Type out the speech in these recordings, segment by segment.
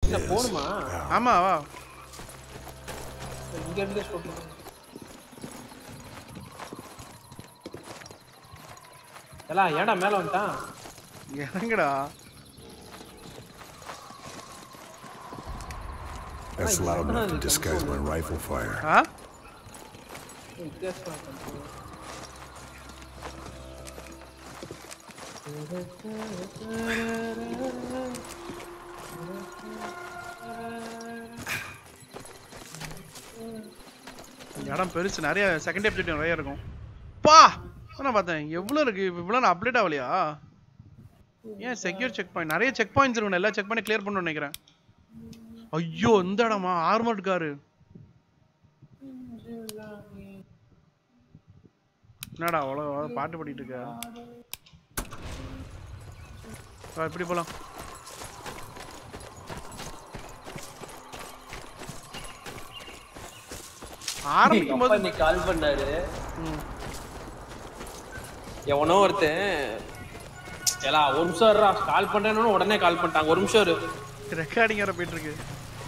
என்ன is போகணுமா power. ஆமா வா இங்க இருந்து ஸ்கோப் எல்லாம் ஏன்டா மேல வந்துட்டான் இறங்குடா That's loud enough to disguise my rifle fire. ஆ வித்தியாசமா இருக்கு. இந்த இடம் பெருசு நிறைய செகண்ட் எபிசோட் நிறைய இருக்கும் பா நான் பார்த்தேன் எவ்வளோ இருக்கு இவ்வளோ நான் அப்டேட் ஆகலையா ஏன் செக்யூர் செக் பாயிண்ட் நிறைய செக் பாயிண்ட்ஸ் இருக்கணும் எல்லா செக் பண்ணி கிளியர் பண்ணணும்னு நினைக்கிறேன் ஐயோ இந்த இடமா ஆர்மர்ட் காரு என்னடா அவ்வளோ பாட்டு பாடிட்டு இருக்க வா, இப்படி போலாம் ஆரம்பிக்கும் அப்பா போது இன்னைக்கு கால் பண்ணாரு ம். எவனோ ஒருத்தன் ஏலா ஒரு நிமிஷம் இருடா கால் பண்றேன்னு உடனே கால் பண்ணிட்டாங்க ஒரு நிமிஷம் இரு ரெக்கார்டிங் வேற போயிட்டு இருக்கு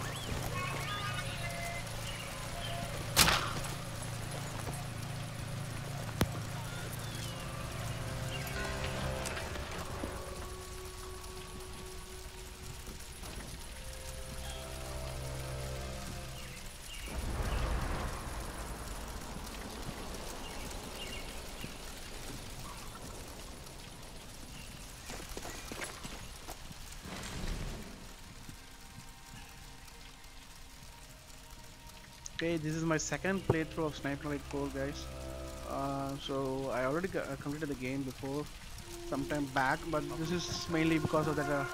Okay, this is my second playthrough of Sniper Elite 4, guys. Uh, so I already co- uh, completed the game before, some time back, but this is mainly because of that uh,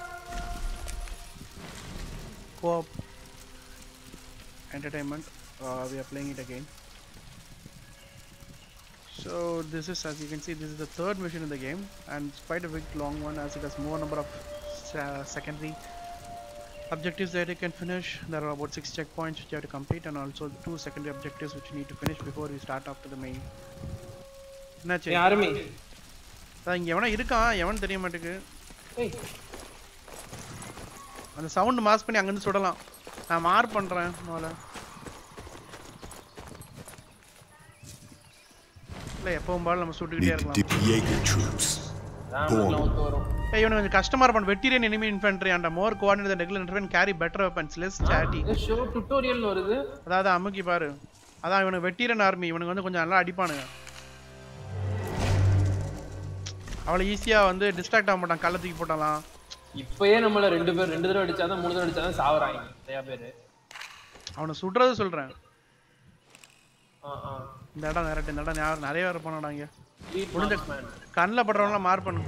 co-op entertainment. Uh, we are playing it again. So this is, as you can see, this is the third mission in the game, and it's quite a big long one, as it has more number of uh, secondary objectives that you can finish. There are about six checkpoints which you have to complete, and also two secondary objectives which you need to finish before we start after the main. என்னாச்சு ஏன் army அதான் இங்க எவனா இருக்கான் எவன் தெரிய மாட்டேங்குது ஏய் அந்த சவுண்ட் மாஸ் பண்ணி அங்கிருந்து சுடலாம் நான் மார்க் பண்றேன் முதல்ல இல்ல எப்பவும் போல நம்ம சுட்டுக்கிட்டே Need to இருக்கலாம் dip Jaeger troops. ராமெல்லாம் ஒத்து வரும் ஏய் இவனுக்கு கொஞ்சம் கஷ்டமா இருப்பான் veteran enemy infantry and more coordinated regular infantry carry better weapons less chatty show tutorial வருது அதாவது அமுக்கி பாரு அதான் இவனுக்கு வெட்டிரன் ஆர்மி இவனுக்கு வந்து கொஞ்சம் நல்லா அடிப்பானுங்க அவளை ஈஸியா வந்து டிஸ்ட்ராக்ட் ஆக மாட்டான் கள்ள தூக்கி போட்டாலாம் இப்பயே நம்மள ரெண்டு பேர் ரெண்டு தடவை அடிச்சாதான் மூணு தடவை அடிச்சாதான் சாவறாங்க நிறைய பேரு அவனை சுடுறது சொல்றேன் ஆ ஆ இந்த இடம் நிறைய இந்த இடம் யார் நிறைய பேர் போனாடா இங்க Lead முடிஞ்ச marksman. கண்ணில் படுறவங்களாம் மார்க் பண்ணு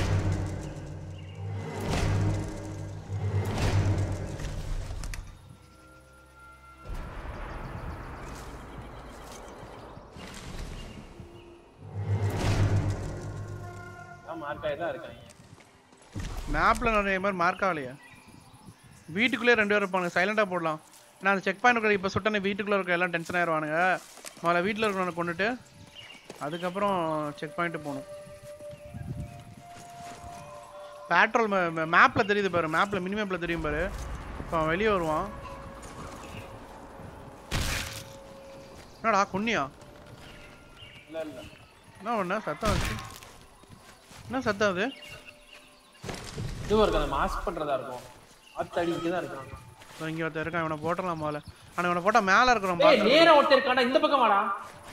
எல்லாம் mark ஆகி தான் இருக்காங்க மேப்ல நிறைய மாதிரி மார்க் ஆகலையா வீட்டுக்குள்ளே ரெண்டு பேர் இருப்பானுங்க சைலண்டா போடலாம் நான் அந்த செக் பாயிண்ட் இப்போ சுட்டனே வீட்டுக்குள்ள இருக்க எல்லாம் டென்ஷன் ஆயிடுவானுங்க முதல்ல வீட்டில் இருக்கிறவனை கொண்டுட்டு அதுக்கப்புறம் செக் பாயிண்ட் போகணும் பேட்ரோல் மேப்ல தெரியுது பாரு மேப்ல மினி மேப்ல தெரியும் பாரு இப்போ அவன் வெளியே வருவான் என்னடா கொன்னியா இல்ல இல்ல என்ன பண்ண சத்தம் வச்சு என்ன சத்தம் அது இதுவும் இருக்கு அந்த மாஸ்க் பண்றதா இருக்கும் ஆத்து அடிக்கிட்டு தான் இருக்கான் இதோ இங்க ஒருத்தன் இருக்கான் இவனை போட்டலாம் முதல்ல ஆனா இவனை போட்டா மேல இருக்கிறோம் ஏய் நேரா ஒருத்தர் இருக்காடா இந்த பக்கம் வாடா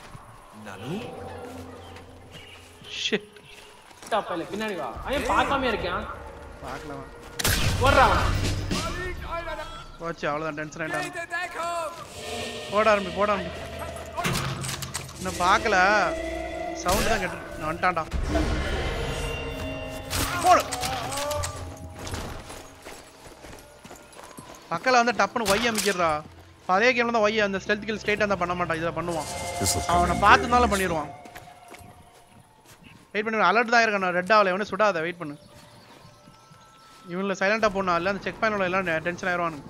ஷிட் ஸ்டாப் இல்ல பின்னாடி வா அவன் பார்க்காம இருக்கான் பார்க்கலாம் ஓடுறா அவன். போச்சு அவ்வளவுதான் டென்ஷன் ஆயிட்டான் போட ஆரம்பி போட ஆரம்பி இன்னும் பார்க்கல சவுண்ட் தான் கேட்டு நான் வந்துட்டான்டா போடு பக்கத்துல வந்து டப்புன்னு ஒய் அமைக்கிறா இப்ப அதே கேம்ல தான் ஒய் அந்த ஸ்டெல்த் கில் ஸ்ட்ரைட்டா தான் பண்ண மாட்டான் இதை பண்ணுவான் This will come அவனை in பார்த்துனாலும் பண்ணிடுவான் வெயிட் பண்ணி அலர்ட் தான் இருக்கான் ரெட் ஆகல எவனே சுடாத வெயிட் பண்ணு இவனில் சைலண்டாக போனா இல்லை அந்த செக் பாயிண்ட் எல்லாம் டென்ஷன் ஆயிடுவானுங்க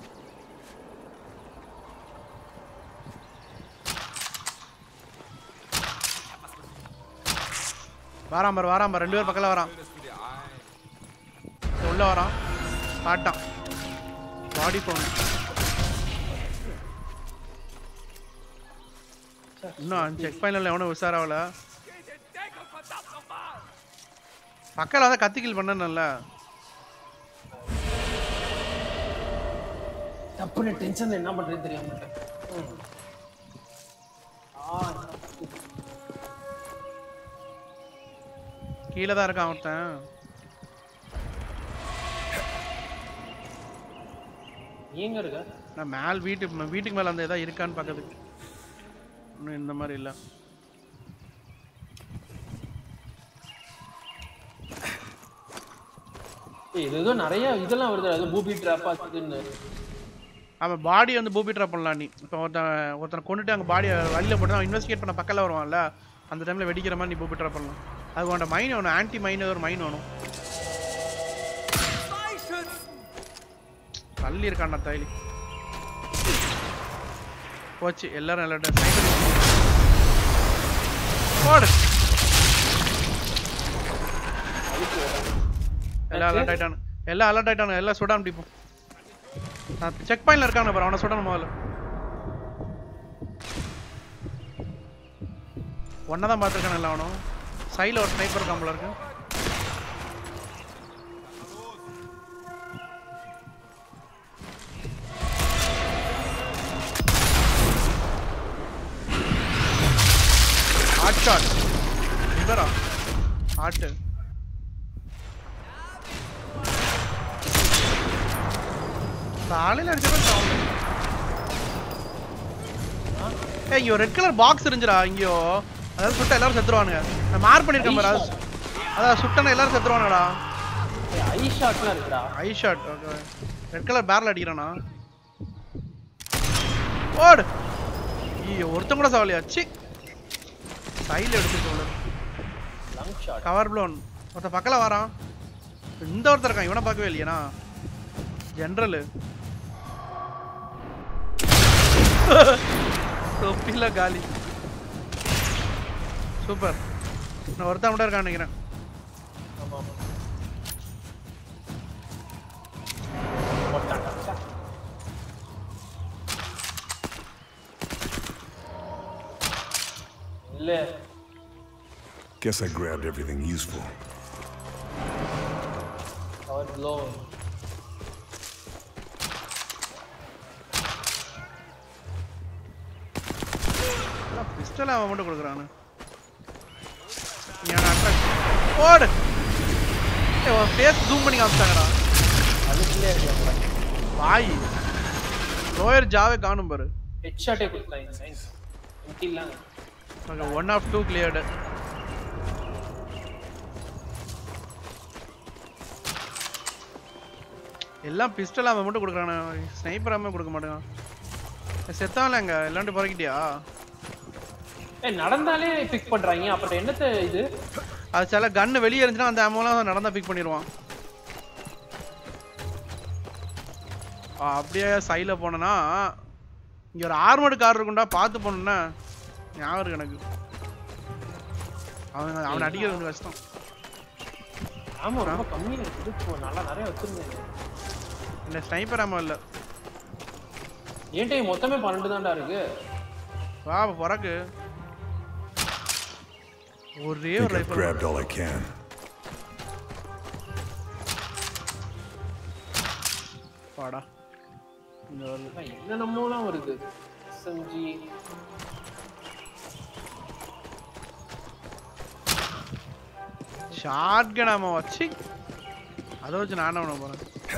வாராம் பாரு வாராம் பாரு ரெண்டு பேர் பக்கத்துல வரான் உள்ள வரான் பாட்டான் பாடி போகணும் இன்னும் செக் பாயிண்ட்ல எவனும் உஷாராகல பக்கத்தில் வந்து கத்திக்கில் பண்ணணும்ல தப்புன்னு டென்ஷன் என்ன பண்றது தெரியாம மாட்டேன் ஆ கீழே தான் இருக்கான் ஒருத்தன் நீ எங்க இருக்க நான் மேல் வீட்டு ம- வீட்டுக்கு மேலே அந்த ஏதாவது இருக்கான்னு பார்க்கறதுக்கு இன்னும் இந்த மாதிரி இல்லை ஏய், இது ஏதோ நிறைய இதெல்லாம் வருது அது பூபி ட்ராப் அதுன்னு அவன் பாடி வந்து பூபி ட்ராப் பண்ணலாம் நீ இப்போ ஒருத்தன் ஒருத்தனை கொண்டுட்டு அங்கே பாடியை வழியில் போட்டு அவன் இன்வெஸ்டிகேட் பண்ண பக்கத்தில் வருவான்ல அந்த டைமில் வெடிக்கிற மாதிரி நீ பூபி ட்ராப் பண்ணலாம் அது உன்னோட மைன் வேணும் ஆன்டி மைன் ஒரு மைன் வேணும் தள்ளி இருக்கான்டா தைலி போச்சு எல்லாரும் எல்லாரும் sniper போடு எல்லாம் அலர்ட் ஆயிட்டானு எல்லாம் அலர்ட் ஆயிட்டானு எல்லாம் சுடாம முடிப்போம் நான் செக் பாயிண்ட்ல இருக்கானு பாரு அவனை சுடணும் முதல்ல ஒன்றை தான் பார்த்துருக்கானு எல்லாம் அவனும் சைடில் ஒரு ஸ்னைப்பர் இருக்கான் போல இருக்கு ஹாட் ஷாட் இவரா ஹாட்டு காலையில் அடிச்சப்ப சவுண்ட் ஏய் இங்க ரெட் கலர் பாக்ஸ் இருந்துடா இங்கயோ அதாவது சுட்ட எல்லாரும் செத்துருவானுங்க நான் மார்க் பண்ணிருக்கேன் பாரு அது- அதான் சுட்டன எல்லாரும் செத்துருவானுடா ஐ ஷாட்லாம் இருக்குடா eye shot okay red colour barrel அடிக்கிறானா ஓடு ஐயோ ஒருத்தன் கூட சவாலியா சி சைடில் எடுத்துட்டு லங் ஷாட் கவர் ப்ளோன் ஒருத்தன் பக்கத்தில் வரான் இந்த ஒருத்தர் இருக்கான் இவனை பார்க்கவே இல்லையாண்ணா ஜென்ரலு தொப்பில காலி சூப்பர் நான் ஒருத்தன் மட்டும் இருக்கான்னு நினைக்கிறேன் ஆமா ஆமா போட்டான்டா. ச்சே. இல்ல Guess I grabbed everything useful. அவர் ப்ளோ பிஸ்டல் அவன் மட்டும் கொடுக்குறானு ஏன் அட்ராக்ட் ஓடு ஏய் உன் ஃபேஸ் ஜூம் பண்ணி காமிச்சாங்கடா அதுக்குள்ளே இருக்காங்க வாய் லோயர் ஜாவே காணும் பாரு ஹெட் ஷாட்டே கொடுத்தாங்க சயின்ஸ் இல்லாங்க okay one of two cleared எல்லாம் பிஸ்டல் அவன் மட்டும் கொடுக்குறானே ஸ்னைப்பர் அவன் கொடுக்க மாட்டேங்கான் செத்தான்ல அங்க எல்லாண்டு பறக்கிட்டியா ஏய் நடந்தாலே பிக் பண்றாங்க அப்புறம் என்னத்த இது அது சில கன்னு வெளியே இருந்துச்சுன்னா அந்த அமௌலாம் நடந்தா பிக் பண்ணிடுவான் ஆ, அப்படியே சைடில் போனேன்னா இங்கே ஒரு ஆர்மடு கார் இருக்கும்டா பார்த்து போனேன்னா ஞாபகம் இருக்கு எனக்கு அவன் அவனை அடிக்கிறது கொஞ்சம் கஷ்டம் ஆமா ரொம்ப கம்மியா இருக்குது இப்போ நல்லா நிறைய வச்சிருந்தேன் இல்லை ஸ்னைப்பர் ஆமாம் இல்லை ஏன்டா இது மொத்தமே பன்னெண்டு தான்டா இருக்கு வா அப்ப பிறகு ஒரே Think ஒரு I've rifle grabbed all I can. பாடா இங்க வருது அதான் என்னென்னமோலாம் வருது எஸ்எம்ஜி ஷார்ட் கன் ஆமா வச்சு அதை வச்சு நானே அவனை போறேன்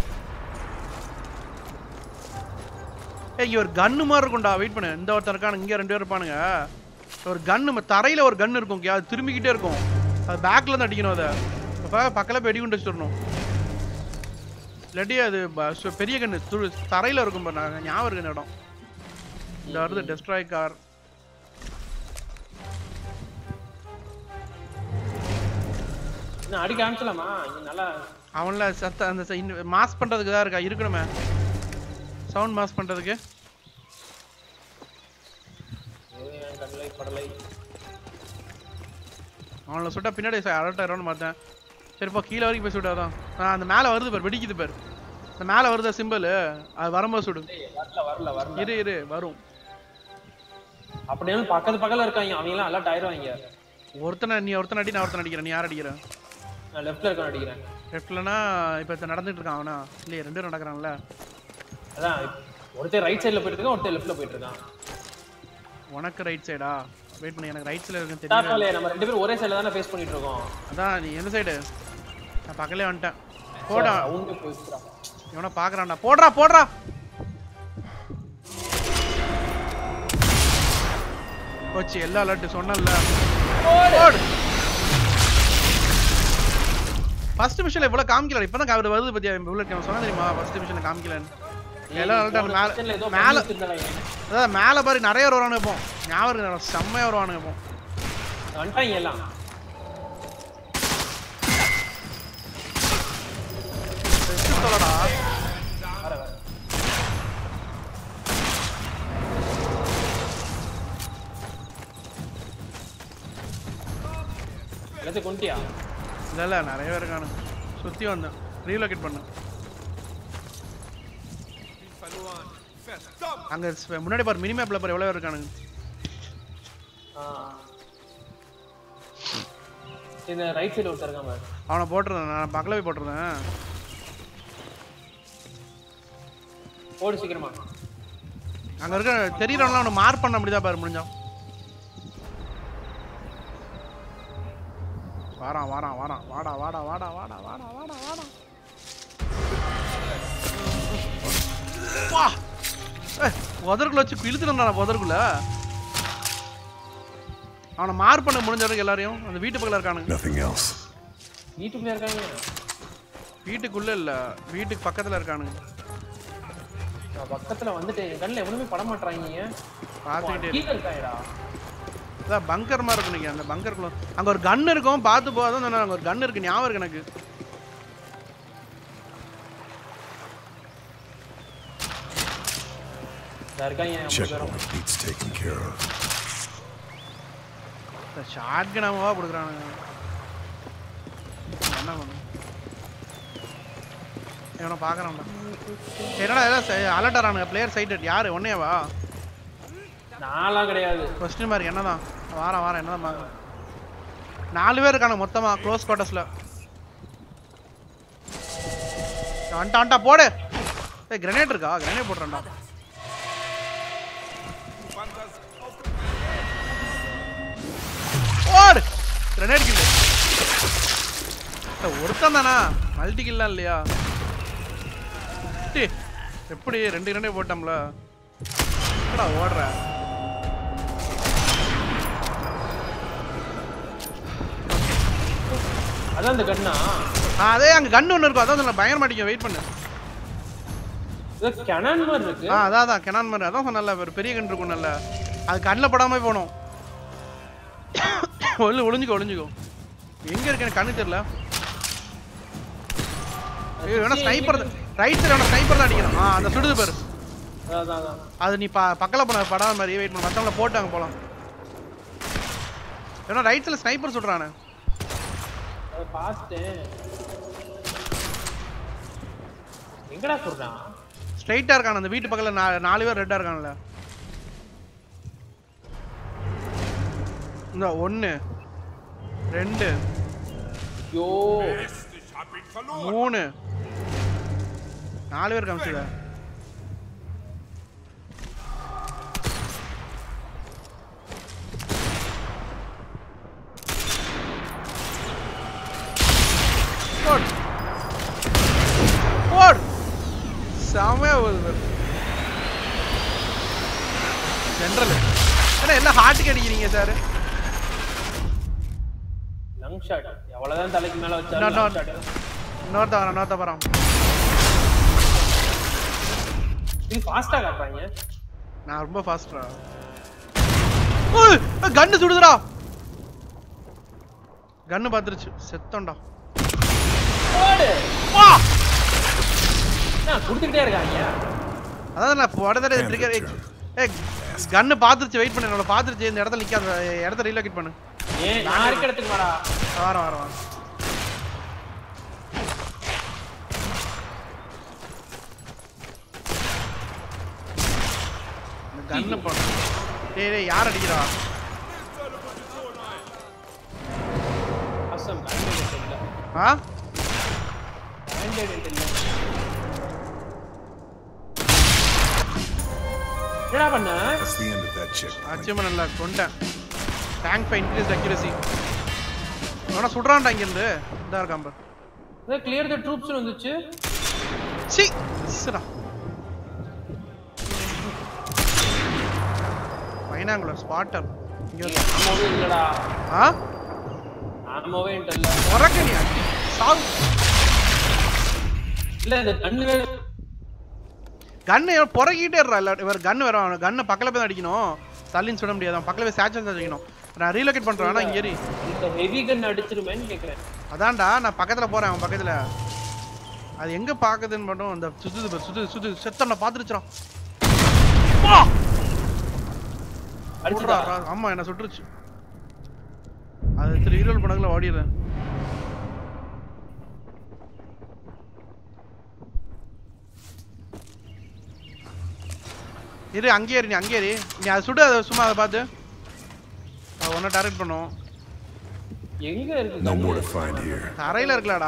ஏய் இங்க ஒரு கன்னு மாதிரி இருக்கும்டா வெயிட் பண்ணு இந்த ஒருத்தன் இருக்கானு இங்க ரெண்டு பேர் இருப்பானுங்க ஒரு கன்னு தரையில ஒரு கன் இருக்கும் அது திரும்பிக்கிட்டே இருக்கும் அது பேக்ல இருந்து அடிக்கணும் அதை இப்போ பக்கத்துல போய் வெடிகுண்டு வச்சிடணும் இல்லாட்டி அது ப- சு- பெரிய கன்னு துரு தரையில இருக்கும் பாரு நான் ஞாபகம் இருக்கு இந்த இடம் இந்த வருது டெஸ்ட்ராய் கார் இன்னும் அடிக்க ஆரம்பிச்சலாமா இங்க நல்லா அவன்ல சத்த அந்த மாஸ் பண்றதுக்கு தான் இருக்கா இருக்கணுமே சவுண்ட் மாஸ் பண்றதுக்கு ஏய், கடலை படலை அவனை சுட்டா பின்னாடி அலர்ட் ஆயிரம்னு பார்த்தேன் சரிப்பா கீழே வரைக்கும் போய் சுட்டாதான் நான் அந்த மேலே வருது பாரு வெடிக்குது பாரு இந்த மேல வருத சிம்பிள் அது வரும்போது சுடு வரல வரல வரல இரு இரு வரும் அப்படியே பக்கத்து பக்கத்துல இருக்காங்க அவங்க எல்லாம் அலர்ட் ஆயிருவாங்க ஒருத்தனை நீ ஒருத்தனை அடி நான் ஒருத்தனை அடிக்கிறேன் நீ யார் அடிக்கிற நான் லெஃப்ட்ல இருக்க அடிக்கிறேன் லெஃப்ட்லனா இப்போ நடந்துட்டு இருக்கான் அவனா இல்லையே ரெண்டு பேரும் நடக்கிறான்ல அதான் ஒருத்தர் ரைட் சைடுல போயிட்டு இருக்கான் ஒருத்தர் லெஃப்ட்ல போயிட்டு இருக்கான் உனக்கு ரைட் சைடா வெயிட் பண்ணி எனக்கு ரைட் சைடில் இருக்குன்னு தெரியும் தாத்தாலே நம்ம ரெண்டு பேரும் ஒரே சைடுல தானே ஃபேஸ் பண்ணிட்டு இருக்கோம் அதான் நீ எந்த சைடு நான் பக்கலே வந்துட்டேன் போடா அவங்க போயிடுறா இவனை பார்க்கறான்டா போடுறா போடுறா போச்சு எல்லா அலர்ட் சொன்னல போடு ஃபர்ஸ்ட் மிஷன்ல இவ்வளவு காமிக்கல இப்பதான் கா- வருது பத்தியா புல்லட் கேம் சொன்னா தெரியுமா ஃபர்ஸ்ட் மிஷன்ல காமிக்கலன்னு எல்லாம் alert மேல ஏதோ மேல மேல அதான் மேல பாரு நிறைய பேர் வருவானுங்க இப்போ ஞாபகம் இருக்கு, செம்மையா வருவானுங்க இப்போ வந்துட்டாங்க எல்லாம் Best சொல்லடா வர வர எல்லாத்தையும் கொண்டியா இல்ல இல்ல நிறைய பேர் இருக்கானுங்க சுத்தி வந்தேன் ரீலோகேட் பண்ணேன் அங்க ஸ்- முன்னாடி பாரு மினி மேப்ல பாரு எவ்வளவு பேர் இருக்கானுங்க இந்த ரைட் சைடு ஒருத்தர் இருக்கான் பாரு அவனை போட்டிருந்தேன் நான் பக்கல போய் போட்டிருந்தேன் ஓடு சீக்கிரமா அங்க இருக்க தெரியறவன்லாம் அவனை மார்க் பண்ண முடியுதா பாரு முடிஞ்சா வாரான் வாரான் வாரான் வாடா வாடா வாடா வாடா வாடா வாடா வாடா வா ஏய், உதருக்குள்ள வச்சு இழுத்துட்டு உதருக்குள்ள அவனை மார்க் பண்ண முடிஞ்ச வரைக்கும் எல்லாரையும் அந்த வீட்டு பக்கத்துல இருக்கானுங்க Nothing else. வீட்டுக்குள்ளே இருக்காங்க வீட்டுக்குள்ள இல்ல வீட்டுக்கு பக்கத்துல இருக்கானுங்க நான் பக்கத்துல வந்துட்டேன் என் கண்ணில் எவனுமே பட மாட்டாங்க பார்த்துக்கிட்டே கீழே இருக்காங்கடா அதான் பங்கர் மாதிரி இருக்கு நீங்க அந்த பங்கருக்குள்ள அங்க ஒரு கன் இருக்கும் பார்த்து போ அதான் சொன்னேன் அங்க ஒரு கன் இருக்கு ஞாபகம் இருக்கு எனக்கு இதா இருக்காங்க மூணு Check பேரும். point needs taken care of. ஷார்ட் கனாமவா கொடுக்குறானுங்க என்ன பண்ணும் இவனை பார்க்குறான்டா என்னடா ஏதாவது அலர்ட் ஆறானுங்க பிளேயர் சைட் யாரு ஒன்னேவா நான்லாம் கிடையாது கொஸ்டின் மார்க் என்னதான் வாரம் வாரம் என்னதான் பார்க்குறேன் நாலு பேர் இருக்கானுங்க மொத்தமா க்ளோஸ் குவார்ட்டர்ஸ்ல வந்துட்டா வந்துட்டா போடு ஏய் கிரனேட் இருக்கா கிரனேட் போடுறேன்டா ஓடு கிரனேட் கில்லு ஒருத்தன் தானா மல்டி கில்லாம் இல்லையா டேய், எப்படி ரெண்டு கிரனேட் போட்டோம்ல என்னடா ஓடுற அதான் இந்த கண்ணா ஆ, அதே அங்க கன் ஒன்று இருக்கும் அதான் நான் பயங்கர மாட்டேங்க வெயிட் பண்ணு இது கெனான் மாதிரி இருக்கு ஆ அதான் அதான் கெனான் மாதிரி அதான் சொன்னல ஒரு பெரிய கன் இருக்கும் நல்ல அது கண்ணில் படாம போகணும் ஒளி ஒளிஞ்சுக்கோ ஒளிஞ்சுக்கோ எங்க இருக்கு எனக்கு கண்ணு தெரியல ஏய் வேணா ஸ்னைப்பர் ரைட் சைடு வேணா ஸ்னைப்பர் தான் அடிக்கணும் ஆ அந்த சுடுது பாரு அதான், அதான், அதான். அது நீ ப பக்கத்தில் பண்ண படாத மாதிரி வெயிட் பண்ண மற்றவங்கள போட்டாங்க போலாம் ஏன்னா ரைட் சைடில் ஸ்னைப்பர் சுடுறானே அதை பார்த்துட்டேன் எங்கடா சொல்றான் ஸ்ட்ரைட்டாக இருக்கான அந்த வீட்டு பக்கத்தில் நா நாலு பேர் ரெட்டாக இருக்கான்ல இந்த ஒன்று ரெண்டு ஐயோ மூணு நாலு பேர் காமிச்சுத போடு போடு செமையா போகுது பாரு ஜென்ரல் ஏன்னா எல்லாம் ஹார்ட்டுக்கு அடிக்கிறீங்க சார் லங் ஷாட் எவ்வளவுதான் தலைக்கு மேல No, வச்சாலும் no. long shot. இன்னொருத்த வரேன் இன்னொருத்த வரேன் இது ஃபாஸ்டா காட்டுறாங்க நான் ரொம்ப ஃபாஸ்டா கன்னு சுடுதுடா கன்னு பார்த்துருச்சு செத்தோண்டா ஓடு வா என்ன கொடுத்துக்கிட்டே இருக்காங்க அதாவது நான் உடனே ட்ரிகர் ஏ கன்னு பார்த்துருச்சு வெயிட் பண்ணு என்னோட பார்த்துருச்சு இந்த இடத்துல நிக்காத இடத்த ரீலோகேட் பண்ணு ஏன் நான் இருக்க இடத்துக்கு வாடா வரேன் வரேன் வரேன் இந்த கன்னு பண்ண டேய் டேய் யார் அடிக்கிறா அசம் பேண்டேட் இல்ல ஆ பேண்டேட் இல்ல என்னடா பண்ண That's the end of that checkpoint. Achievement இல்லை கொண்டேன் டேங்க் ஃபை இன்க்ரீஸ் அக்யூரசி அவனா சுடுறான்டா இங்கேருந்து இதா இருக்கான் பாரு அதான் கிளியர் த ட்ரூப்ஸ் வந்துச்சு சி மிஸ்டா பைனாங்குலர் ஸ்பாட்டர் இங்க வந்து- ஆமாவே இல்லடா ஆ ஆமாவே இல்ல உறக்க நீ சாவு இல்ல இந்த கண்ணு கன்னு புறக்கிட்டே இருறா இல்ல இவர் கன்னு வர கன்னு பக்கத்துல போய் தான் அடிக்கணும் தள்ளின்னு சுட முடியாது அவன் பக்கத்துல போய் சேச்சல் அடிக்கணும் நான் ரீலோகேட் பண்றேன் ஆனா இங்க ஏறி இந்த ஹெவி கன் அடிச்சிருமேன்னு கேக்குறேன் அதான்டா நான் பக்கத்துல போறேன் அவன் பக்கத்துல அது எங்க பாக்குதுன்னு மட்டும் அந்த சுத்துது பாரு, சுத்து சுத்து செத்தன பாத்துருச்சான் அடிச்சுடா ஆமா என்ன சுட்டுருச்சு அது திரு ஈரோல் படங்கள ஓடிடுறேன் இரு அங்கேயே இரு நீ அங்கேயே இரு நீ அதை சுடு அதை சும்மா அதை பார்த்து ஒன்றை டார்கெட் பண்ணும் எங்க இருக்கு No gun? more to find here. தரையில இருக்கலாடா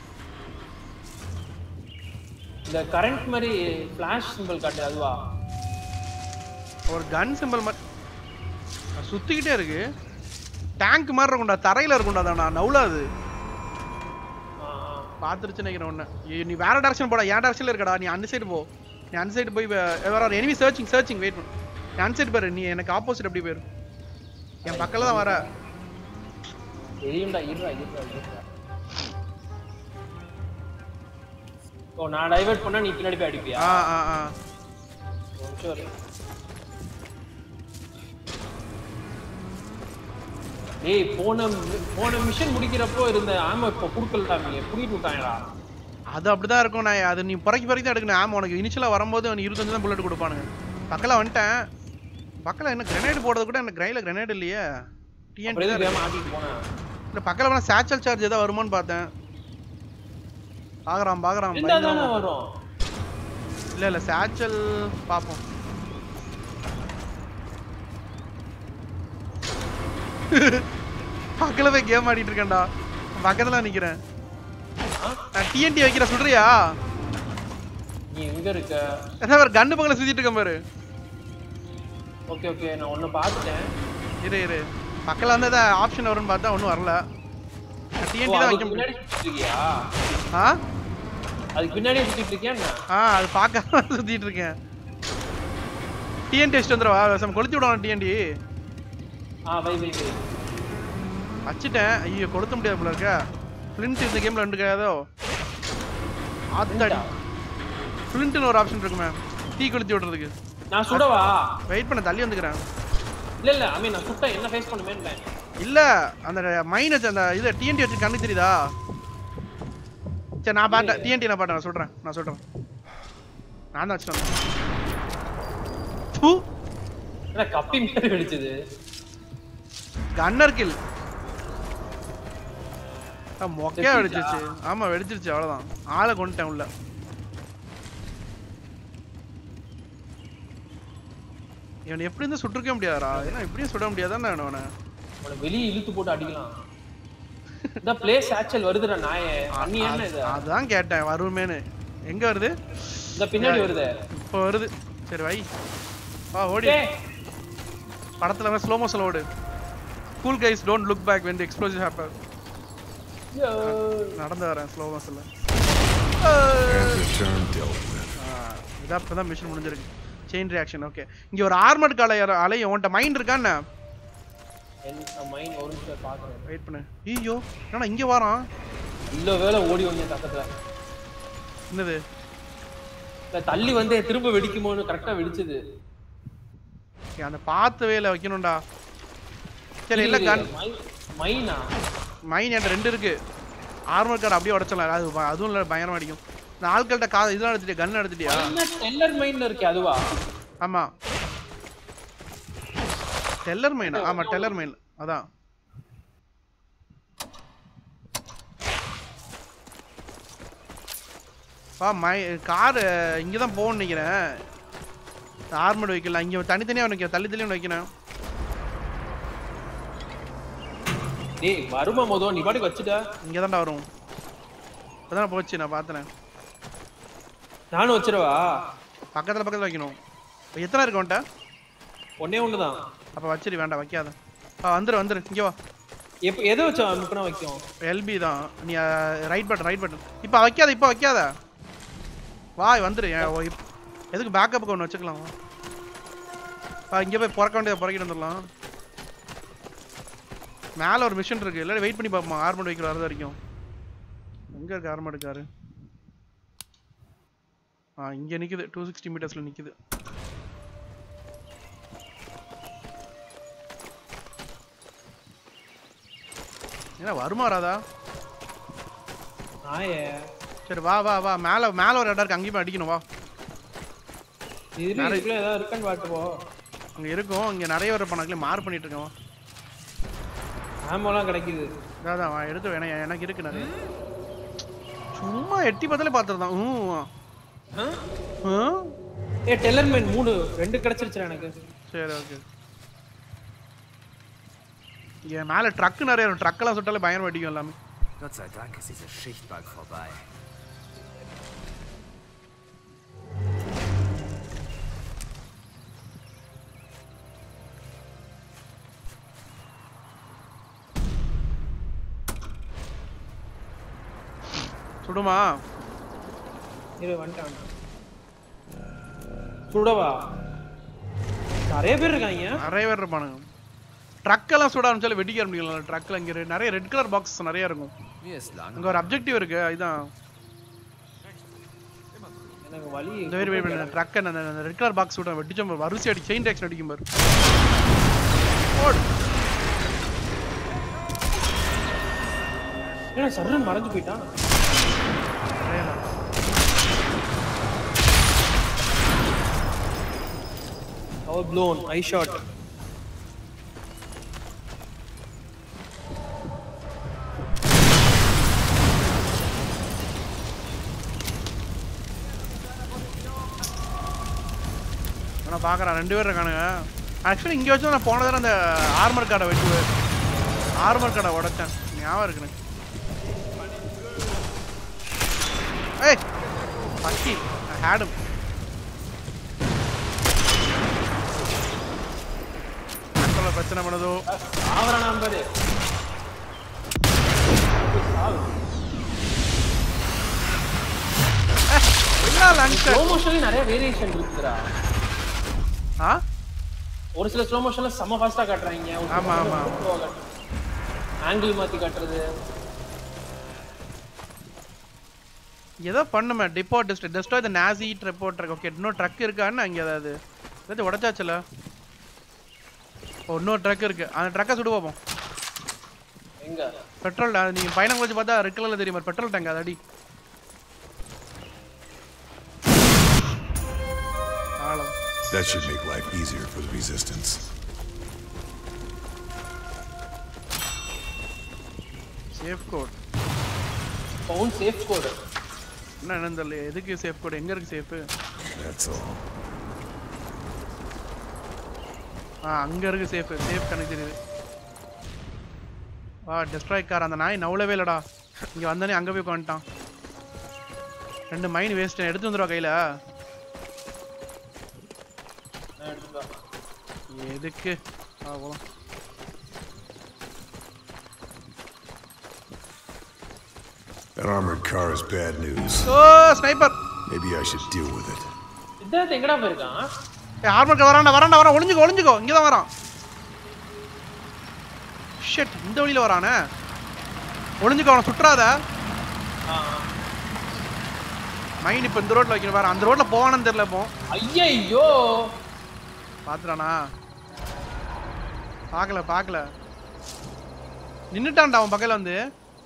இந்த கரண்ட் மாதிரி ஃபிளாஷ் சிம்பிள் காட்டு அதுவா ஒரு கன் சிம்பிள் மாதிரி அது சுத்திக்கிட்டே இருக்கு டேங்க் மாதிரி இருக்கும்டா தரையில இருக்கும்டா தானா நவுலாது ஆ, ஆ. பார்த்துருச்சு நினைக்கிறேன் ஒன்று நீ வேற டேரக்ஷன் போடா என் டேரக்ஷன்ல இருக்கடா நீ அந்த சைடு போ நீ அந்த சைடு போய் வே- வேற ஒரு எனிமி சர்ச்சிங் சர்ச்சிங் வெயிட் பண்ணு நீ அந்த சைடு பாரு நீ எனக்கு ஆப்போசிட் அப்படி போயிரு என் பக்கத்துல தான் வர தெரியும்டா இருடா இருடா இருடா ஓ நான் டைவர்ட் பண்ணா நீ பின்னாடி போய் அடிப்பியா ஆ ஆ ஆ ஒரு நிமிஷம் இரு. ஏய் போன போன மிஷன் முடிக்கிறப்போ இருந்த ஆமா இப்போ குடுக்கலடா நீ புடிட்டு விட்டாங்கடா அது அப்படிதான் இருக்கும் நான் அது நீ புறக்கி புறக்கி தான் எடுக்கணும் ஆமா உனக்கு இனிஷியலா வரும்போது நீ இருபத்தஞ்சு தான் புல்லட் கொடுப்பானுங்க பக்கத்துல வந்துட்டேன் பக்கத்துல என்ன கிரனேட் போடுறது கூட எனக்கு கிரைல கிரனேட் இல்லையே டிஎன்டி அப்புறம் எதுக்கு வேகமா ஆட்டிட்டு போனேன் இல்ல பக்கத்துல வேணா சேச்சல் சார்ஜ் ஏதாவது வருமான்னு பார்த்தேன் பாக்குறான் பாக்குறான் இருந்தா தானே பயங்கரமா. வரும் இல்ல இல்ல சேச்சல் பாப்போம் பக்கத்துல போய் கேம் ஆடிட்டு இருக்கேன்டா பக்கத்துல நிக்கிறேன் ஆ? நான் டிஎன்டி வைக்கிற சொல்றியா நீ எங்க இருக்க என்ன பாரு கண்ணு பக்கத்துல சுத்திட்டு இருக்கேன் பாரு ஓகே ஓகே நான் ஒன்னு பார்த்துட்டேன் இரு இரு பக்கத்துல வந்து ஏதாவது ஆப்ஷன் வரும்னு பார்த்தா ஒன்றும் வரல ஓ, டிஎன்டி தான் வைக்க அதுக்கு முடியும் பின்னாடி சுத்திட்டு இருக்கியா ஆ அதுக்கு பின்னாடியே சுத்திட்டு இருக்கியா என்ன ஆ அது பார்க்காம சுத்திட்டு இருக்கேன் டிஎன்டி வச்சுட்டு வந்துடுவா சம் கொளுத்தி விடுவான் டிஎன்டி ஆ வை வை வை வச்சுட்டேன் ஐயோ கொளுத்த முடியாது போல இருக்க ஃப்ளிண்ட் இந்த கேம்ல ரெண்டு கிடையாதோ ஆத்தாடி ஃப்ளிண்ட்னு ஒரு ஆப்ஷன் இருக்குமே தீ கொளுத்தி விடுறதுக்கு நான் சுடவா வெயிட் பண்ண தள்ளி வந்துக்கிறேன் இல்ல இல்ல ஐ மீன் நான் சுட்டா என்ன ஃபேஸ் பண்ணுமேன்னு இல்ல அந்த மைன் வச்சு அந்த இது டிஎன்டி வச்சு கண்ணுக்கு தெரியுதா சரி நான் பாட்டேன் டிஎன்டி நான் பாட்டேன் நான் சொல்றேன் நான் சொல்றேன் நான் தான் வச்சுட்டு வந்தேன் தூ என்ன கப்பி மாதிரி வெடிச்சது கன்னர் கில் மொக்கையா வெடிச்சிருச்சா? வெடிச்சிருச்சு ஆமா வெடிச்சிருச்சு அவ்வளவுதான் ஆளை கொண்டுட்டேன் உள்ள இவன் எப்படி இருந்து சுட்டிருக்க முடியாதா ஏன்னா இப்படியும் சுட முடியாதானே அவனை அவனை வெளியே இழுத்து போட்டு அடிக்கலாம் இந்த பிளே சாச்சல் வருதுடா நாயே அண்ணி என்ன இது அதான் கேட்டேன் வருமேன்னு எங்க வருது இந்த பின்னாடி வருது இப்போ வருது சரி வை வா ஓடி ஏய், படத்துல ஸ்லோ மோஷன் ஓடு cool guys don't look back when the explosion happen ஐயோ. நடந்து வரேன் ஸ்லோ மோஷன்ல And return dealt with. இதான் இப்பதான் மிஷன் முடிஞ்சிருக்கு செயின் ரியாக்ஷன் ஓகே இங்க ஒரு ஆர்மட் காலை அலையும் உன்கிட்ட மைண்ட் இருக்கான்னு என் மைண்ட் ஒரு நிமிஷம் பாக்குறேன் வெயிட் பண்ணு ஐயோ என்னடா இங்க வரான் இல்ல வேலை ஓடி வந்தேன் பக்கத்துல என்னது இல்ல, தள்ளி வந்து திரும்ப வெடிக்குமோன்னு கரெக்டா வெடிச்சது ஏய், அந்த பார்த்து வேலை வைக்கணும்டா சரி இல்ல கன் மை- மைனா மைன் என்கிட்ட ரெண்டு இருக்கு ஆர்மர் கார்டு அப்படியே உடச்சலாம் அது ப- அதுவும் இல்லை பயங்கரமா அடிக்கும் நான் ஆட்கள்கிட்ட கா இதெல்லாம் எடுத்துட்டியா கன் எடுத்துட்டியா டெல்லர் மைன்ல இருக்கே அதுவா ஆமா டெல்லர் மைன் ஆமா டெல்லர் மைன் அதான் பா மை கார் இங்க தான் போகணும்னு நினைக்கிறேன் ஆர்மட் வைக்கல இங்க தனித்தனியா வைக்க தள்ளி தள்ளி ஒண்ணு வைக்கணும் டேய் வருமா மொதோ நீ பாட்டுக்கு வச்சுட்ட இங்க தான்டா வரும் அதான் போச்சு நான் பார்த்தேன் நானும் வச்சிடவா பக்கத்துல பக்கத்துல வைக்கணும் இப்ப எத்தனை இருக்கு உன்ட்ட ஒன்னே ஒண்ணுதான் அப்ப வச்சிரு வேண்டாம் வைக்காத ஆ வந்துரு வந்துரு இங்க வா எப்ப எதை வச்சா அமுக்குனா வைக்கும் எல்பி தான் நீ ரைட் பட்டன் ரைட் பட்டன் இப்போ வைக்காத இப்போ வைக்காத வா வந்துரு ஏன், ஓ, இப்- எதுக்கு பேக்கப்புக்கு ஒன்று வச்சுக்கலாம் வா. வா இங்கே போய் பிறக்க வேண்டியதை பிறக்கிட்டு வந்துடலாம் மேலே ஒரு மிஷின் இருக்கு இல்லை வெயிட் பண்ணி பார்ப்போம் ஆர்மெண்ட் வைக்கிற வரது வரைக்கும் எங்கே இருக்கு ஆர்மெண்ட் காரு ஆ இங்கே நிற்குது டூ சிக்ஸ்டி மீட்டர்ஸில் நிற்குது என்ன வருமா வராதா நாயே சரி வா வா வா மேலே மேலே ஒரு இடம் இருக்கு அங்கேயும் போய் அடிக்கணும் வா இதுல நிறைய- இதுக்குள்ள ஏதாவது இருக்கான்னு பாட்டு போ அங்கே இருக்கும் இங்கே நிறைய ஒரு பணக்கில் மார்க் பண்ணிட்டு இருக்கேன் வா ஆமோலாம் கிடைக்குது அதான் அதான், வா எடுத்து வேணா எனக்கு இருக்கு நிறைய சும்மா எட்டி பார்த்தாலே பார்த்துருந்தான் ம் ஆ? ஆ? ஏ டெல்லர்மேன் மூணு ரெண்டு கிடைச்சிருச்சு எனக்கு சரி ஓகே இங்கே மேலே ட்ரக்கு நிறைய இருக்கும் ட்ரக்கெல்லாம் சுட்டாலே பயங்கரம் அடிக்கும் எல்லாமே Gott sei Dank ist diese Schicht bald vorbei. சுடுமா இரு வந்துட்டான் சுடவா நிறைய பேர் இருக்காங்க நிறைய பேர் இருப்பானுங்க ட்ரக்கெல்லாம் சுட ஆரம்பிச்சாலும் வெடிக்க ஆரம்பிக்கலாம் ட்ரக்கில் இங்கே நிறைய ரெட் கலர் பாக்ஸ் நிறைய இருக்கும் Mir ist lang. அங்கே ஒரு அப்ஜெக்டிவ் இருக்கு இதுதான் எனக்கு வலி இந்த மாதிரி வெயிட் பண்ணு ட்ரக் அந்த ரெட் கலர் பாக்ஸ் விட வெடிச்சோம் வரிசை அடி செயின் டேக்ஸ் அடிக்கும் பாரு ஓடு ஏன்னா சர்ன்னு மறைஞ்சு போயிட்டான் அடையலாம். அவர் ப்ளோன் ஐ ஷாட் ஆனா பார்க்கறேன் ரெண்டு பேர் இருக்கானுங்க ஆக்சுவலி இங்கே வச்சு நான் போன தடவை அந்த ஆர்மர் கார்டை வெட்டு ஆர்மர் கார்டை உடைச்சேன் ஞாபகம் இருக்கு எனக்கு ஏய் பக்கி ஹேடும் பிரச்சனை பண்ணுதோ ஆவரானா பாரு என்ன லங்க் ஸ்லோ மோஷன்ல நிறைய வேரியேஷன் இருக்குதுடா ஆ ஒரு சில ஸ்லோ மோஷன்ல செம்ம ஃபாஸ்டா காட்டுறாங்க ஆமா, ஆமா. ஆங்கிள் மாத்தி காட்டுறது ஏதோ பண்ணுமே டிப்போ டெஸ்ட் டெஸ்டோ இந்த நாசி ட்ரெப்போ ட்ரக் ஓகே இன்னும் ட்ரக் இருக்கான்னு அங்கே ஏதாவது ஏதாச்சும் உடச்சாச்சுல ஓ இன்னொரு ட்ரக் இருக்கு அந்த ட்ரக்கை சுடு பார்ப்போம் எங்க பெட்ரோல் நீங்க பயணம் கொஞ்சம் பார்த்தா ரெட் கலர்ல தெரியும் பெட்ரோல் டேங்க் அது அடி ஆளம் That should make life easier for the Resistance. Safe code பவுன் சேஃப் கோடு என்ன என்னன்னு தெரியல எதுக்கு சேஃப் கோட் எங்க இருக்கு சேஃப் That's all. ஆ அங்க இருக்கு சேஃப் சேஃப் கணக்கு தெரியுது வா டெஸ்ட்ராய் கார் அந்த நாய் நவுலவே இல்லடா இங்க வந்தானே அங்க போய் உட்காந்துட்டான் ரெண்டு மைன் வேஸ்ட் எடுத்து வந்துடுவா கையில எதுக்கு ஆ போலாம் That armored car is bad news. ஓ sniper Maybe I should deal with it. Siddharth எங்கடா போயிருக்கான் ஏ ஆர்மர் வரான்டா வரான்டா வரான் ஒளிஞ்சுக்கோ ஒளிஞ்சுக்கோ இங்க தான் வரான் ஷிட் இந்த வழியில வரானே ஒளிஞ்சுக்கோ அவனை சுற்றாத மைண்ட் இப்போ இந்த ரோட்ல வைக்கணும் பாரு அந்த ரோட்ல போவானு தெரியல இப்போ ஐயையோ பாத்துறானா பார்க்கல பார்க்கல நின்னுட்டான்டா அவன் பக்கத்துல வந்து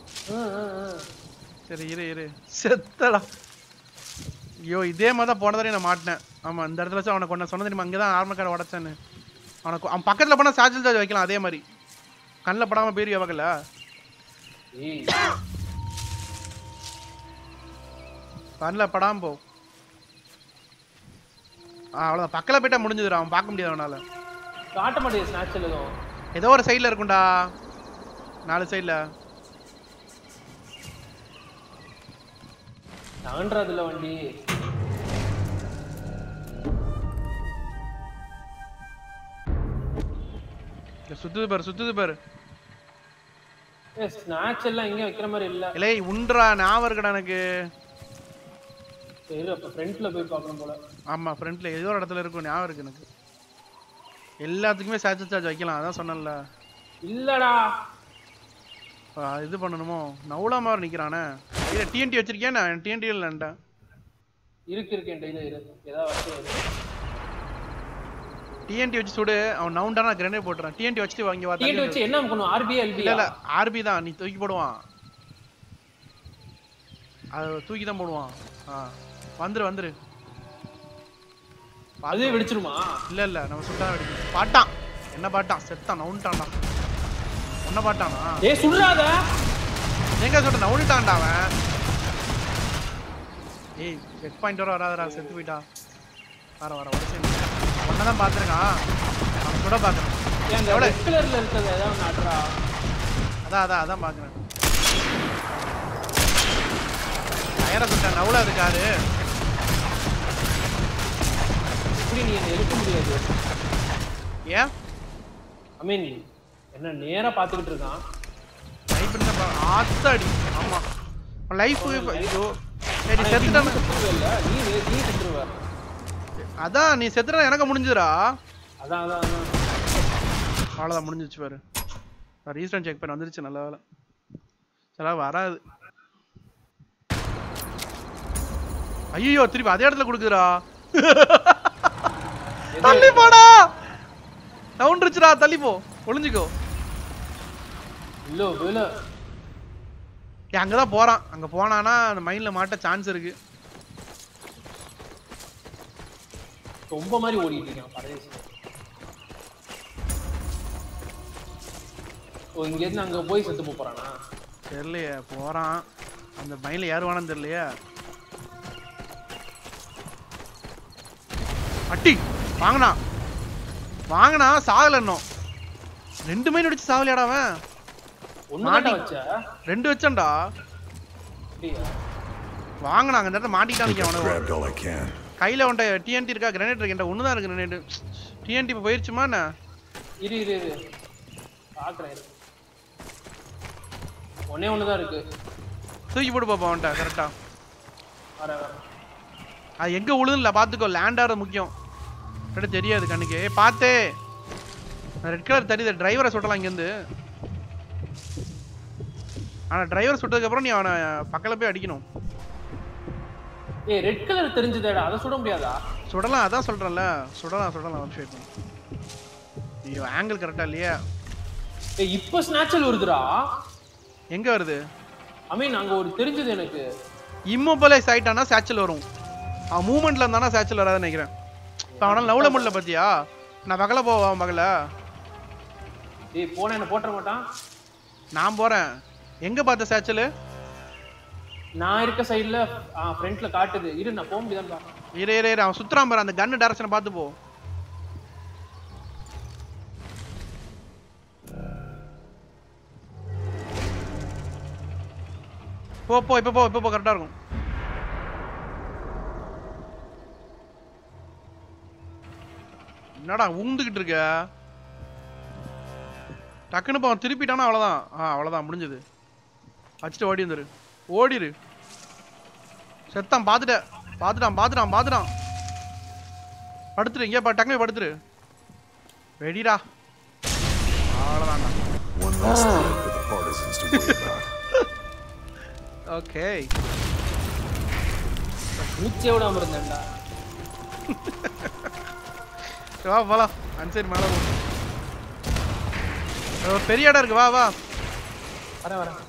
சரி இரு இரு செத்தடா ஐயோ இதே மாதிரி தான் போன தடவை நான் மாட்டினேன் ஆமா இந்த இடத்துல வச்சு அவனை கொண்டு சொன்ன தெரியுமா அங்கே தான் ஆர்மர் கார்டை உடச்சேன்னு அவனுக்கு அவன் பக்கத்துல போனா சார்ஜில் சார்ஜ் வைக்கலாம் அதே மாதிரி கண்ணில் படாம பேரிய வகல ஏய் கண்ணில் படாம போ ஆ அவ்வளோதான் பக்கத்தில் போயிட்டா முடிஞ்சதுடா அவன் பார்க்க முடியாது அவனால காட்ட மாட்டேங்குது ஸ்நாட்ச் எதுவும் ஏதோ ஒரு சைடில் இருக்கும்டா நாலு சைடில் தாண்டதுல வண்டி சுத்துது பாரு சுத்துது பாரு ஏ ஸ்நாக்ஸ் எல்லாம் எங்கேயும் வைக்கிற மாதிரி இல்ல இல்லை உன்றா ஞாபகம் இருக்குடா எனக்கு சரி அப்ப ஃப்ரண்ட்ல போய் பார்க்கணும் போல ஆமாம் ஃப்ரண்ட்டில் ஏதோ ஒரு இடத்துல இருக்கும் ஞாபகம் இருக்கு எனக்கு எல்லாத்துக்குமே சார்ஜ் சார்ஜ் வைக்கலாம் அதான் சொன்னேன்ல இல்லடா ஆ, இது பண்ணணுமோ நவுலா மாதிரி நிற்கிறானே இல்லை டிஎன்டி வச்சிருக்கியா நான் டிஎன்டி இல்லைன்ட்டேன் இருக்கு இருக்கு என் கையில இரு ஏதாவது வச்சு டிஎன்டி வச்சு சுடு அவன் நவுண்டானா கிரனேட் போட்டுறான் டிஎன்டி வச்சுட்டு வாங்கி வா டிஎன்டி தள்ளி வச்சு என்ன பண்ணும் ஆர்பிஐ இல்ல எல்பியா இல்ல ஆர்பி தான் நீ தூக்கி போடுவான் அது தூக்கி தான் போடுவான் ஆ வந்துரு வந்துரு அதுவே வெடிச்சிருமா இல்ல இல்ல நம்ம சுட்டா வெடிக்கும் பாட்டான் என்ன பாட்டான் செத்தான் நவுண்டான்டா உன்ன பாட்டானா ஏய் சுடுறாத எங்க சொல்ற நவுண்டான்டா அவன் ஏய் செக் பாயிண்ட் வர வராதடா செத்து போயிட்டா வர வர உடச்சு தான் பார்த்துருக்கான் அவன் சுட பார்க்குறேன் ஏன் அந்த எவ்வளவு? ரெட் கலர்ல இருக்கிறது ஏதாவது நாட்டுறா அதான் அதான் அதான் பார்க்குறேன் டயரை சுட்டேன் நவுலா இருக்காரு இப்படி நீ என்ன எடுக்க முடியாது ஏன் ஐ மீன் என்ன நேரா பாத்துக்கிட்டு இருக்கான் லைஃப் என்ன ஆத்தாடி ஆமா லைஃப் ஐயோ சரி செத்துட்டானு செத்துருவ இல்ல நீ வே- நீ செத்துருவ அதான் நீ செத்துட்டா எனக்கு முடிஞ்சுதுடா அதான் அதான் அதான் அவ்வளோதான் முடிஞ்சிச்சு பாரு ரீசன் செக் பண்ண வந்துருச்சு நல்ல வேலை சில வராது ஐயோ திருப்பி அதே இடத்துல கொடுக்குதுடா தள்ளி போடா நவுண்டுருச்சுடா தள்ளி போ ஒளிஞ்சுக்கோ இல்ல வேலை ஏய், அங்கதான் போறான் அங்க போனானா அந்த மைண்ட்ல மாட்ட சான்ஸ் இருக்கு ரொம்ப மாதிரி ஓடிட்டு இருக்கான் பரதேசி ஓ இங்க இருந்து அங்க போய் செத்து போப் போறானா தெரியலையே போறான் அந்த மைண்ட்ல ஏறுவானு தெரியலையே அட்டி வாங்கண்ணா வாங்கண்ணா சாகல இன்னும் ரெண்டு மைண்ட் அடிச்சு சாவலையாடா அவன் ஒண்ணு வச்ச ரெண்டு வச்சேன்டா அப்படியா வாங்கண்ணா அங்க நேரத்தை மாட்டிக்கிட்டான் Think I've அவனை grabbed all I can. கையில உன்ட்ட டிஎன்டி இருக்கா கிரனேட் இருக்கு ஒன்று தான் இருக்கு கிரனேட் டிஎன்டி இப்போ போயிருச்சுமா என்ன இரு இரு இரு பாக்குறேன் இரு ஒண்ணே ஒண்ணுதான் இருக்கு தூக்கி போட்டு பாப்பா அவன்கிட்ட கரெக்டா வர வர அது எங்க உழுதுல பாத்துக்கோ லேண்ட் ஆறது முக்கியம் கிட்ட தெரியாது கண்ணுக்கு ஏய் பார்த்தே ரெட் கலர் தெரியுது டிரைவரை சுட்டலாம் இங்கேருந்து ஆனா டிரைவர் சுட்டதுக்கு அப்புறம் நீ அவனை பக்கத்துல போய் அடிக்கணும் ஏய் ரெட் கலர் தெரிஞ்சதேடா அதை சுட முடியாதா சுடலாம் அதான் சொல்றேன்ல சுடலாம் சுடலாம் ஒரு ஷேட் ஐயோ ஆங்கிள் கரெக்டா இல்லையா ஏய் இப்போ ஸ்நாச்சல் வருதுடா எங்க வருது ஐ மீன் அங்க ஒரு தெரிஞ்சது எனக்கு இம்மொபைலைஸ் ஆயிட்டானா சேச்சல் வரும் அவன் மூமெண்ட்ல இருந்தானா சேச்சல் வராதுன்னு நினைக்கிறேன் இப்போ அவனால் நவுல முடியல பாத்தியா நான் பகல போவான் பகல ஏய் போன என்ன போட்டுற மாட்டான் நான் போறேன் எங்க பார்த்த சேச்சல் நான் இருக்க சைடுல ஃப்ரண்ட்ல காட்டுது இரு நான் போக முடியாதுடா இரு இரு இரு அவன் சுத்துறான் பாரு அந்த கன்னு டைரக்ஷனை பார்த்து போ போ போ இப்போ போ இப்போ போ கரெக்டாக இருக்கும் என்னடா உந்துக்கிட்டு இருக்க டக்குன்னு போ அவன் திருப்பிட்டானா அவ்வளோதான் ஆ அவ்வளோதான் முடிஞ்சது வச்சுட்டு ஓடி வந்துரு ஓடிரு செத்தான் பார்த்துட்ட பார்த்துட்டான் பார்த்துட்டான் பார்த்துட்டான் படுத்துரு இங்கே பா டக்குனு படுத்துரு ரெடிடா அவ்வளோதான்டா One less thing for the partisans to worry about. Okay மூச்சே விடாம இருந்தேன்டா வா போலாம் அன்சைடு மேலே போ ஒரு பெரிய இடம் இருக்கு வா வா வரேன் வரேன்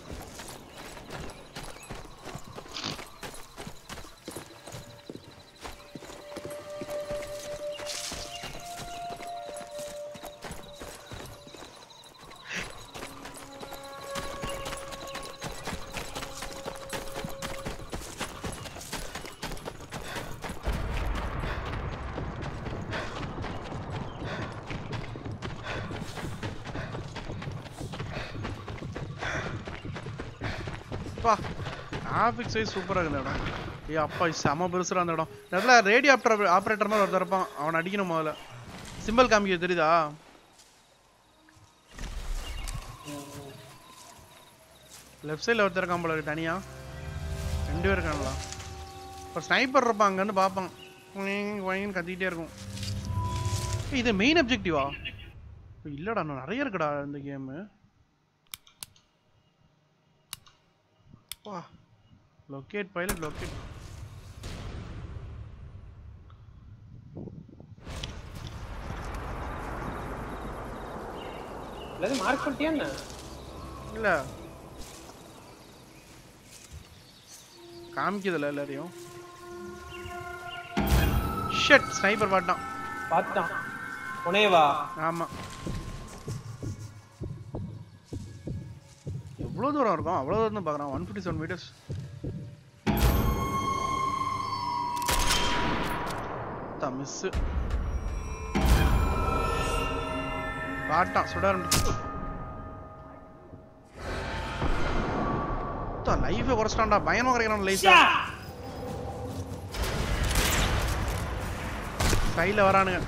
அப்பா டிராஃபிக் சைஸ் சூப்பராக இருக்குது இந்த இடம் ஏ அப்பா இது செம பெருசுடா அந்த இடம் இந்த இடத்துல ரேடியோ ஆப்டர் ஆப்ரேட்டர் மாதிரி ஒருத்தர் இருப்பான் அவனை அடிக்கணும் முதல்ல சிம்பிள் காமிக்க தெரியுதா லெஃப்ட் சைடில் ஒருத்தர் இருக்கான் போல இருக்கு தனியா ரெண்டு பேர் இருக்காங்களா இப்போ ஸ்னைப்பர் இருப்பான் அங்கேருந்து பார்ப்பான் வாங்கின்னு கத்திக்கிட்டே இருக்கும் ஏய், இது மெயின் அப்ஜெக்டிவா இல்லடா இன்னும் நிறைய இருக்குடா இந்த கேமு வா லொக்கேட் பைலட் லொக்கேட் எல்லாத்தையும் மார்க் பண்ணிட்டியா என்ன இல்ல காமிக்குதுல எல்லாரையும் ஷட் ஸ்னைப்பர் பாட்டான் பார்த்துட்டான் புனேவா ஆமா எவ்வளோ தூரம் இருக்கும் அவ்வளோ தூரம் தான் பார்க்குறான் one fifty seven meters miss காட்டான் சுட ஆரம்பிச்சு லைஃபே குறைச்சிட்டான்டா பயமா குறைக்கிறான் லைஃப் சைடில் வரானுங்க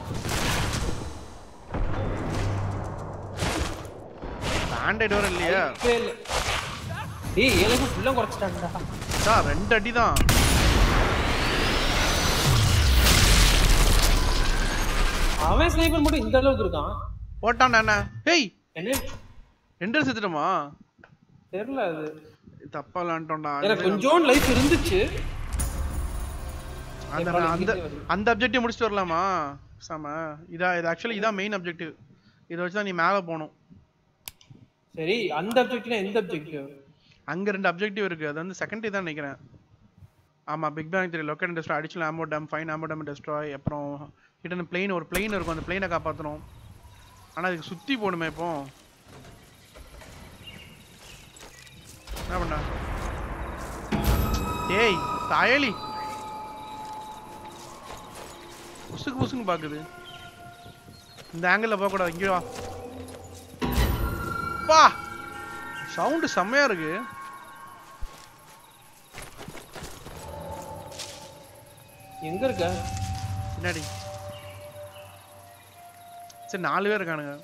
பேண்டேட் வர இல்லையா டேய் எனக்கு ஃபுல்லா குறைச்சிட்டான்டா சார் ரெண்டு அடி தான் அவன் ஸ்னைப்பர் மட்டும் இந்த அளவுக்கு இருக்கான் போட்டான் என்ன ஹேய் என்ன ரெண்டு பேரும் செத்துட்டோமா தெரியல அது தப்பா விளாண்டோம்டா எனக்கு கொஞ்சோண்டு லைஃப் இருந்துச்சு அந்த எவ்வளவு அந்த easy வருது. அந்த அப்ஜெக்டிவ் முடிச்சுட்டு வரலாமா சாம இதா இது ஆக்சுவலி இதான் மெயின் அப்ஜெக்டிவ் இதை வச்சு தான் நீ மேலே போகணும் சரி அந்த அப்ஜெக்டிவ் எந்த அப்ஜெக்டிவ் அங்க ரெண்டு அப்ஜெக்டிவ் இருக்கு அது வந்து செகண்ட் தான் நினைக்கிறேன் ஆமா big bang three locate destroy additional ammo dump fine ammo dump destroy அப்புறம் ஹிடன் பிளெயின் ஒரு பிளெயின் இருக்கும் அந்த பிளெயினை காப்பாற்றணும் ஆனா அதுக்கு சுத்தி போகணுமே இப்போ என்ன பண்ண ஏய் தாயலி புசுக்கு புசுக்கு பாக்குது இந்த ஆங்கிள் போகக்கூடாது இங்கே வா பா சவுண்டு செம்மையா இருக்கு எங்க இருக்க பின்னாடி சரி நாலு பேர் இருக்கானுங்க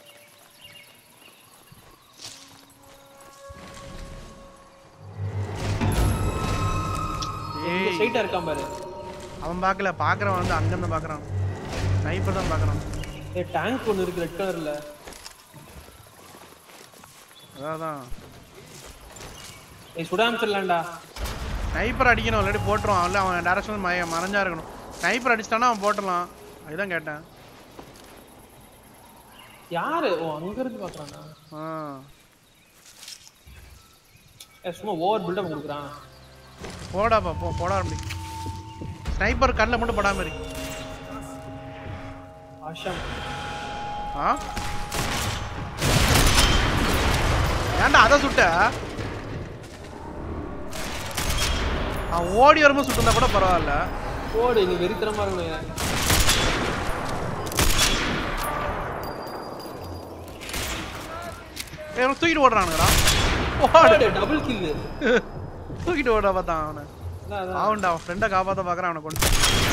எங்க ஏய் ஸ்ட்ரைட்டா இருக்கான் பாரு அவன் பார்க்கல பார்க்கறவன் வந்து அங்கிருந்து பார்க்கறான் ஸ்னைப்பர் தான் பார்க்கறான் ஏ டேங்க் ஒன்னு இருக்கு ரெட் கலர்ல அதான் ஏய் சுடாம சொல்லலாம்டா ஸ்னைப்பர் அடிக்கணும் ஆல்ரெடி போட்டுருவான் இல்லை அவன் டேரக்ஷன் மய மறைஞ்சா இருக்கணும் ஸ்னைப்பர் அடிச்சிட்டானா அவன் போட்டுடலாம் அதுதான் கேட்டேன் யாரு ஓ அங்க இருந்து பாக்குறானா ஆ ஏ சும்மா ஓவர் பில்டப் கொடுக்குறான் போடாப்பா போ போட ஆரம்பி ஸ்னைப்பர் கண்ணில் மட்டும் படாம இருக்கு ஆஷா ஆ ஏன்டா அதை சுட்ட அவன் ஓடி வரும்போது சுட்டிருந்தா கூட பரவாயில்ல ஓடு நீ வெறித்தனமா இருக்கணும் ஏய், அவன் தூக்கிட்டு ஓடுறானுங்கடா ஓடு டபுள் கில்லு தூக்கிட்டு ஓட பார்த்தான் அவனை அவன்டா அவன் ஃப்ரெண்டை காப்பாற்ற பார்க்குறான் அவனை கொண்டு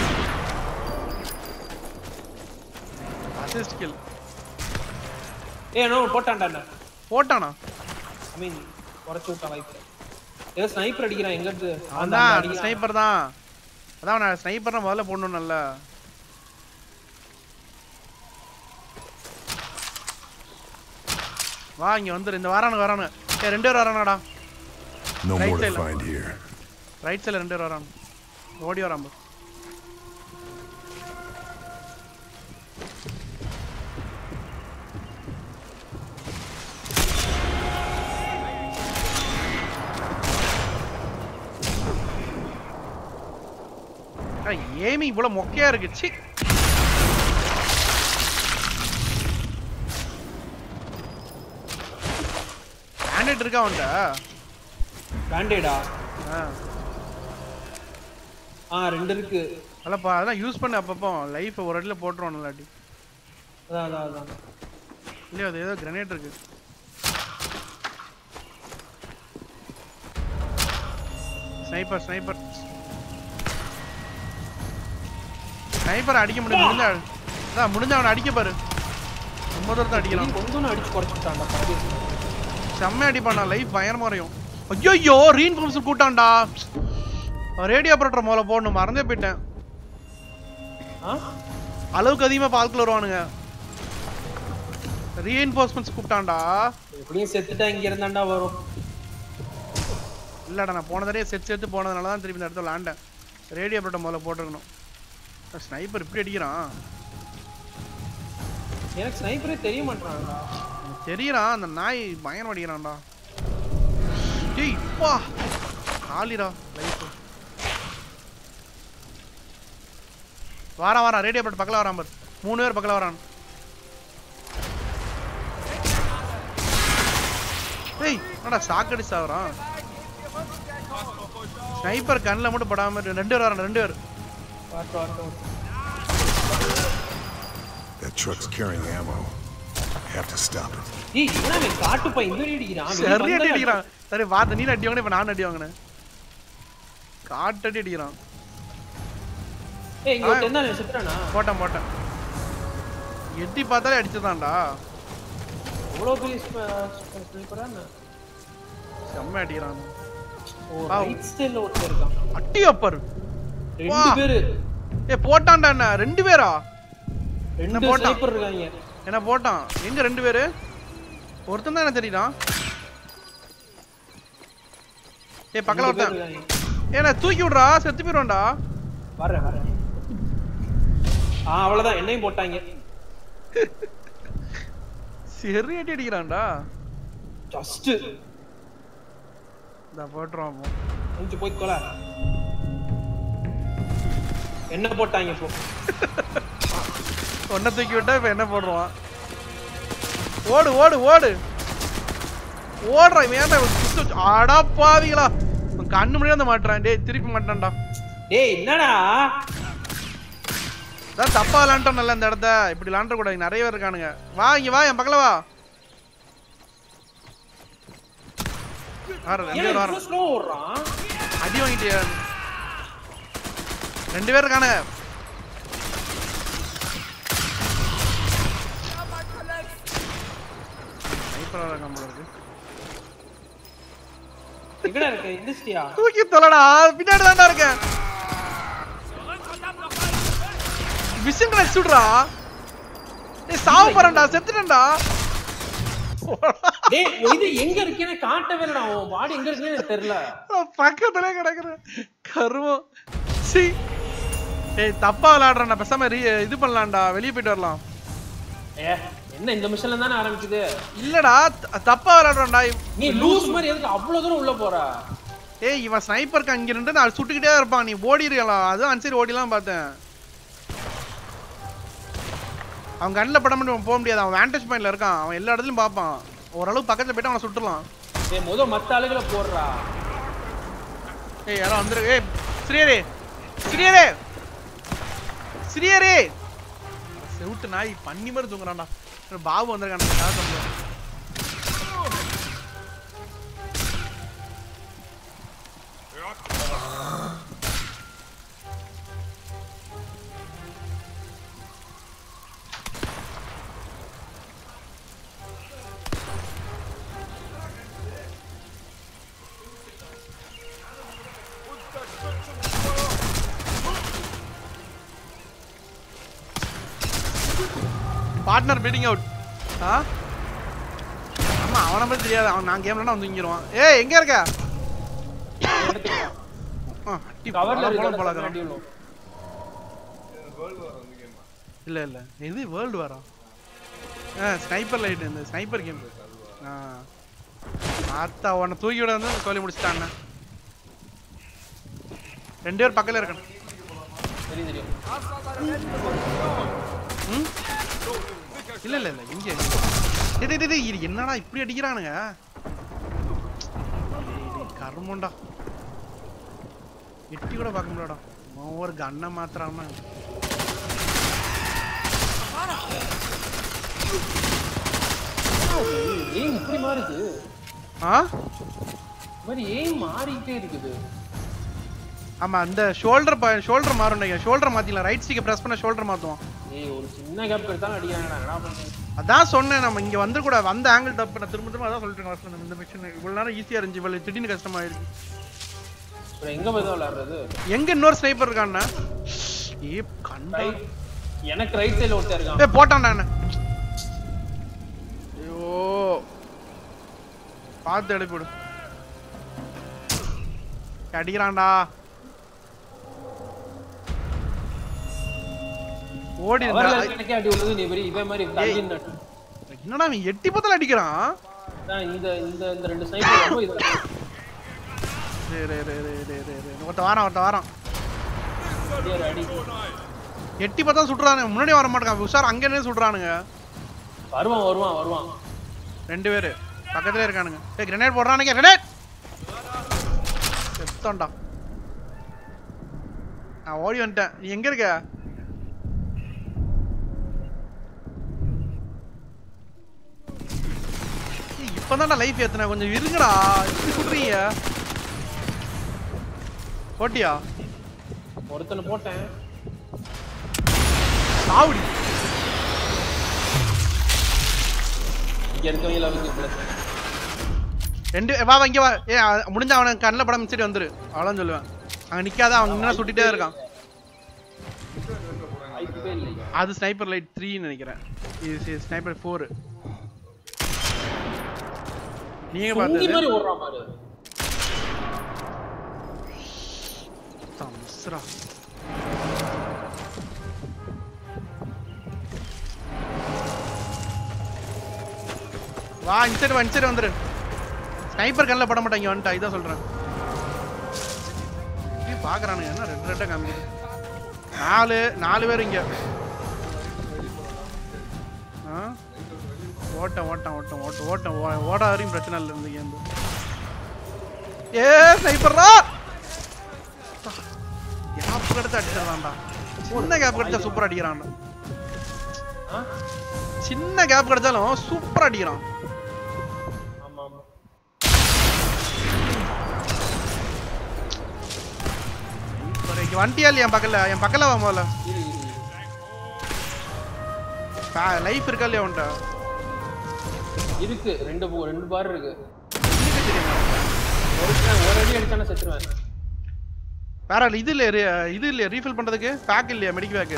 அசிஸ்ட் கில் ஏ நோ போட்டான்டா போட்டானா ஐ மீன் குறைச்சு விட்டான் லைஃப் ஏதோ ஸ்னைப்பர் அடிக்கிறான் எங்க இருந்து அவன் தான் ஸ்னைப்பர் தான் அதான் நான் ஸ்னைப்பர் முதல்ல போடணும் நல்ல வா இங்க வந்துரு இந்த வாரானு வரானு ஏய் ரெண்டு பேர் வரானடா No Right more to side. find here. Right சைடில் ரெண்டு பேர் வரான் ஓடி வரான் பாரு. ஏமி இவ்வளவு மொக்கையா இருக்கு சி பேண்டட் இருக்கா அவன்கிட்ட பேண்டேடா ஆ ஆ ரெண்டு இருக்கு அல்லப்பா அதான் யூஸ் பண்ண அப்பப்போ லைஃப் ஒரு இடத்துல போட்டுருவோம் நல்லாட்டி அதான் அதான் அதான் இல்லையா அது ஏதோ கிரனேட் இருக்கு ஸ்னைப்பர் ஸ்னைப்பர் ஸ்னைப்பர் அடிக்க முடியும் முடிஞ்சா அதான் முடிஞ்ச அவனை அடிக்க பாரு ரொம்ப தூரத்தை அடிக்கலாம் கொஞ்சம் அடிச்சு குறைச்சிட்டான்டா பரதேசி. செம்ம அடிப்பான்டா லைஃப் பயங்கரமா வரையும் ஐயோ ரீஇன்ஃபோர்ஸ் கூட்டான்டா ரேடியோ ஆபரேட்டர் முதல்ல போடணும் மறந்தே போயிட்டேன் ஆ? அளவுக்கு அதிகமா பால்குள்ள வருவானுங்க ரீஇன்ஃபோர்ஸ்மெண்ட்ஸ் கூப்பிட்டான்டா எப்படியும் செத்துட்டா இங்க இருந்தாண்டா வரும் இல்லடா நான் போன தடவை செட் சேர்த்து போனதுனால தான் திருப்பி இந்த இடத்துல விளாண்டேன் ரேடியோ ஆபரேட்டர் முதல்ல போட்டுருக்கணும் ஸ்னைப்பர் இப்படி அடிக்கிறான் எனக்கு ஸ்னைப்பரே தெரிய மாட்டான்டா எனக்கு தெரியறான் அந்த நாய் பயங்கரம் அடிக்கிறான்டா டேய் இப்பா காலிடா லைஃப் வாரான் வாரான் ரேடியோ போட்டு பக்கத்துல வரான் பாரு மூணு பேர் பக்கத்துல வரான் ஏய் என்னடா சாக்கடி சாவறான் ஸ்னைப்பர் கண்ணில் மட்டும் படாம இரு. ரெண்டு பேர் வரான் ரெண்டு பேர் வரட்டும் வரட்டும் That truck's carrying ammo. Have to stop it. ஏய் என்ன அவன் காட்டு பையன் இந்த அடிக்கிறான் வெளிய சரி அடி வந்தா அடிக்கிறான் சரி பார்த்து நீ அடி வாங்கின இப்ப நான் அடி வாங்கினேன் காட்டடி அடிக்கிறான் ஏய் இங்க ஒருத்தன் இருந்தானே செத்துறானா போட்டேன் போட்டேன் எட்டி பார்த்தாலே அடிச்சதான்டா அவ்வளவு பெரிய ஸ்னைப்பரா செம்ம அடிக்கிறான் ஓ ஆ. ரைட் ஸ்டைல்ல ஒருத்தன் இருக்கான் அட்டி அப்பர் ரெண்டு வா. பேரு ஏ போட்டான்டா என்ன ரெண்டு பேரா ரெண்டு போட்டான்? ஸ்னைப்பர் இருக்காங்க என்ன போட்டான் எங்க ரெண்டு பேரு ஒருத்தன் தான் என்ன தெரியுதான் ஏ பக்கத்துல ரெண்டு பேர் ஒருத்தன் இருக்காங்க. ஏ நான் தூக்கி விடுறா செத்து போயிடுவான்டா வரேன் வரேன் ஆ அவ்வளவுதான் என்னையும் போட்டாங்க சரி அடி அடிக்கிறான்டா ஜஸ்ட் இந்த போட்டுருவான் அப்போ. கொஞ்சம் போய் கொல என்ன போட்டாங்க இப்போ ஒன்ன தூக்கி விட்டா இப்ப என்ன போடுறான் ஓடு ஓடு ஓடு ஓடுறான் இவன் ஏன்டா இவன் சுத்து வச்சு- அடா பாவிகளா இவன் கண்ணு முன்னாடி வந்து மாட்டுறான் டேய் திருப்பி மாட்டான்டா டேய் என்னடா அதான் தப்பா விளாண்டோம் நல்ல இந்த இடத்த இப்படி விளாண்ட கூடாது நிறைய பேர் இருக்கானுங்க வா இங்க வா என் பக்கத்துல வா வாரேன், ரெண்டு ஏன் பேர் வாரம் இவ்வளவு ஸ்லோ ஓடுறான் அடி வாங்கிட்டியா ரெண்டு பேர் இருக்கானுங்க Sniper வேற இருக்கான் போல இருக்கு. எங்கடா இருக்க இண்டஸ்ட்ரியா தூக்கி தொலைடா பின்னாடி தான்டா இருக்கேன் மிஷின் கனெக்ட் சுடுறா ஏய் சாவ போறேன்டா செத்துட்டேன்டா டேய் இது எங்க இருக்கேன்னு காட்டவே இல்லடா உன் பாடி எங்க இருக்குன்னு எனக்கு தெரியல நான் பக்கத்துலயே கிடக்குறேன் கருமம் சி ஏய் தப்பா விளையாடுறேன் பேசாம re- இது பண்ணலாம்டா வெளியே போயிட்டு வரலாம் ஏ என்ன இந்த மிஷன்ல தானே ஆரம்பிக்குது இல்லடா த- தப்பா விளையாடுறேன்டா நீ லூஸ் மாதிரி எதுக்கு அவ்வளவு தூரம் உள்ள போற ஏய் இவன் ஸ்னைப்பருக்கு அங்க இருந்து நான் சுட்டுக்கிட்டே தான் இருப்பான் நீ ஓடிடுறலாம் அதுவும் அன்சரி ஓடிலாம் பார்த்தேன் அவன் கண்ணில் பட மட்டும் போக முடியாது அவன் வேண்டேஜ் பாயிண்ட்ல இருக்கான் அவன் எல்லா இடத்துலயும் பார்ப்பான் ஓரளவு பக்கத்துல போயிட்டு அவனை சுட்டுலாம் டேய் முத மத்த ஆளுகளை போடுறா ஏய் யாரோ வந்துரு ஏய் ஸ்ரீயரே ஸ்ரீயரே ஸ்ரீயரே செவுட்டு நாய் பண்ணி மாதிரி தூங்குறான்டா அப்புறம் பாபு வந்திருக்கான் யார் சொல்லுங்க பார்ட்னர் பீட்டிங் அவுட் ஆ ஆமா அவனை பத்தி தெரியாது அவன் நான் கேம்ல வந்து தூங்கிடுவான் ஏய் எங்க இருக்க ஆ, அடி கவர்ல போல இருக்க போல இருக்கிறான். அடியும் இல்ல இல்ல இது வேர்ல்டு வரா ஆ ஸ்னைப்பர் லைட் இந்த ஸ்னைப்பர் கேம் ஆ ஆத்தா உன்னை தூக்கி விட வந்து சொல்லி முடிச்சிட்டான் ரெண்டு பேர் பக்கத்துல இருக்கணும் தெரியும் தெரியும் ம்? இல்ல இல்ல இல்ல இங்க டேய், டேய், டேய், இது என்னடா இப்படி அடிக்கிறானுங்க டேய், டேய், கருமம்டா எட்டி கூட பார்க்க முடியாடா அவன் ஒரு கண்ணை மாத்துறாம ஏன் இப்படி மாறுது ஆ இந்த மாதிரி ஏன் மாறிக்கிட்டே இருக்குது ஆமா அந்த ஷோல்டர் ஷோல்டர் மாறும் நினைக்கிறேன் ஷோல்டர் மாத்திக்கலாம் ரைட் ஸ்டிக்கை பிரஸ் பண்ண ஷோல்டர் மாத்துவோம் ஏய் ஒரு சின்ன கேப் கிடைத்தாலும் அடிக்கிறாங்க நான் என்ன பண்றது அதான் சொன்னேன் நம்ம இங்க வந்து கூட வந்த ஆங்கிள் தப்பு நான் திரும்ப திரும்ப அதான் சொல்லிட்டு இருக்கேன் இந்த மிஷன் இவ்வளவு நேரம் ஈஸியா இருந்துச்சு இவ்வளவு திடீர்னு கஷ்டமாயிருக்கு அப்புறம் எங்க போய் தான் விளையாடுறது எங்க இன்னொரு ஸ்னைப்பர் இருக்கான்னா ஏ கண்டா ரைட் எனக்கு ரைட் சைடுல ஒருத்தன் இருக்கான் ஏய் போட்டான்டா என்ன ஐயோ பார்த்து எழுப்பிடு அடிக்கிறான்டா ஓடி அவர்ல எனக்கே அடி விழுது நீ பெரிய இவன் மாதிரி தள்ளின்னு நட்டு. என்னடா அவன் எட்டி பத்தல அடிக்கிறான் அதான் இந்த இந்த இந்த ரெண்டு ஸ்னைப்பர் ரொம்ப இது ரே ரே ரே ரே ரே ரே ரே ஒருத்த வாரம் ஒருத்த வாரம் அடி ஒரு அடி எட்டி பார்த்தா சுடுறானுங்க முன்னாடி வர மாட்டாங்க உஷார் அங்க என்ன சுடுறானுங்க வருவான் வருவான் வருவான் ரெண்டு பேரு பக்கத்துல இருக்கானுங்க ஏய் கிரனேட் போடுறானுங்க கிரனேட் செத்தோண்டா நான் ஓடி வந்துட்டேன் நீ எங்க இருக்க ஏய், இப்பதான்டா லைஃப் ஏத்துன கொஞ்சம் இருங்கடா இப்படி சுடுறீங்க போட்டியா ஒருத்தனை போட்டேன் சாவுடி இங்க இருக்கவங்க வந்து பிளஸ் ரெண்டு வா வா இங்க வா ஏ அவன் முடிஞ்ச அவன கண்ணில் படம் மிச்சிட்டு வந்துரு அவ்வளோன்னு சொல்லுவேன் அங்க நிக்காத அவன் இன்னும் சுட்டிட்டே இருக்கான் வாய்ப்பே இல்லை அது ஸ்னைப்பர் லைட் த்ரீன்னு நினைக்கிறேன் இது ஸ்னைப்பர் ஃபோர் நீங்க சுங்கி பார்த்தது மாதிரி ஓடுறான் பாரு தம்ஸ்ரா வா இந்த சைடு வா இந்த சைடு வந்துரு ஸ்னைப்பர் கண்ணில் பட மாட்டாங்க வந்துட்டா இதான் சொல்றேன் இப்படி பாக்குறானுங்க என்ன ரெண்டு ரெண்டா காமிக்குது நாலு நாலு பேர் இங்க ஆ? ஓட்டம் ஓட்டம் ஓட்டம் ஓட்டம் ஓட்டம் ஓ- ஓட வரையும் பிரச்சனை இல்லை இந்த கேம் ஏ ஸ்னைப்பர்ரா கேப் கிடைச்சா அடிச்சிடலாம்டா சின்ன கேப் கிடைச்சா சூப்பர் அடிக்கிறான் ஆ? சின்ன கேப் கிடைச்சாலும் சூப்பர் அடிக்கிறான் ஆமா ஆமா ஒரு இங்க வண்டியா இல்லையா என் பக்கத்துல என் பக்கத்துல வா முதல்ல இரு இரு இரு. லைஃப் இருக்கா இல்லையா உன்ட்ட இருக்கு ரெண்டு போ ரெண்டு பார் இருக்கு ஒரு ஒரு அடி அடிச்சானே செத்துருவேன் வேற இல்ல, இது இல்லையா re- இது இல்லையா ரீஃபில் பண்றதுக்கு பேக் இல்லையா மெடிக் பேக்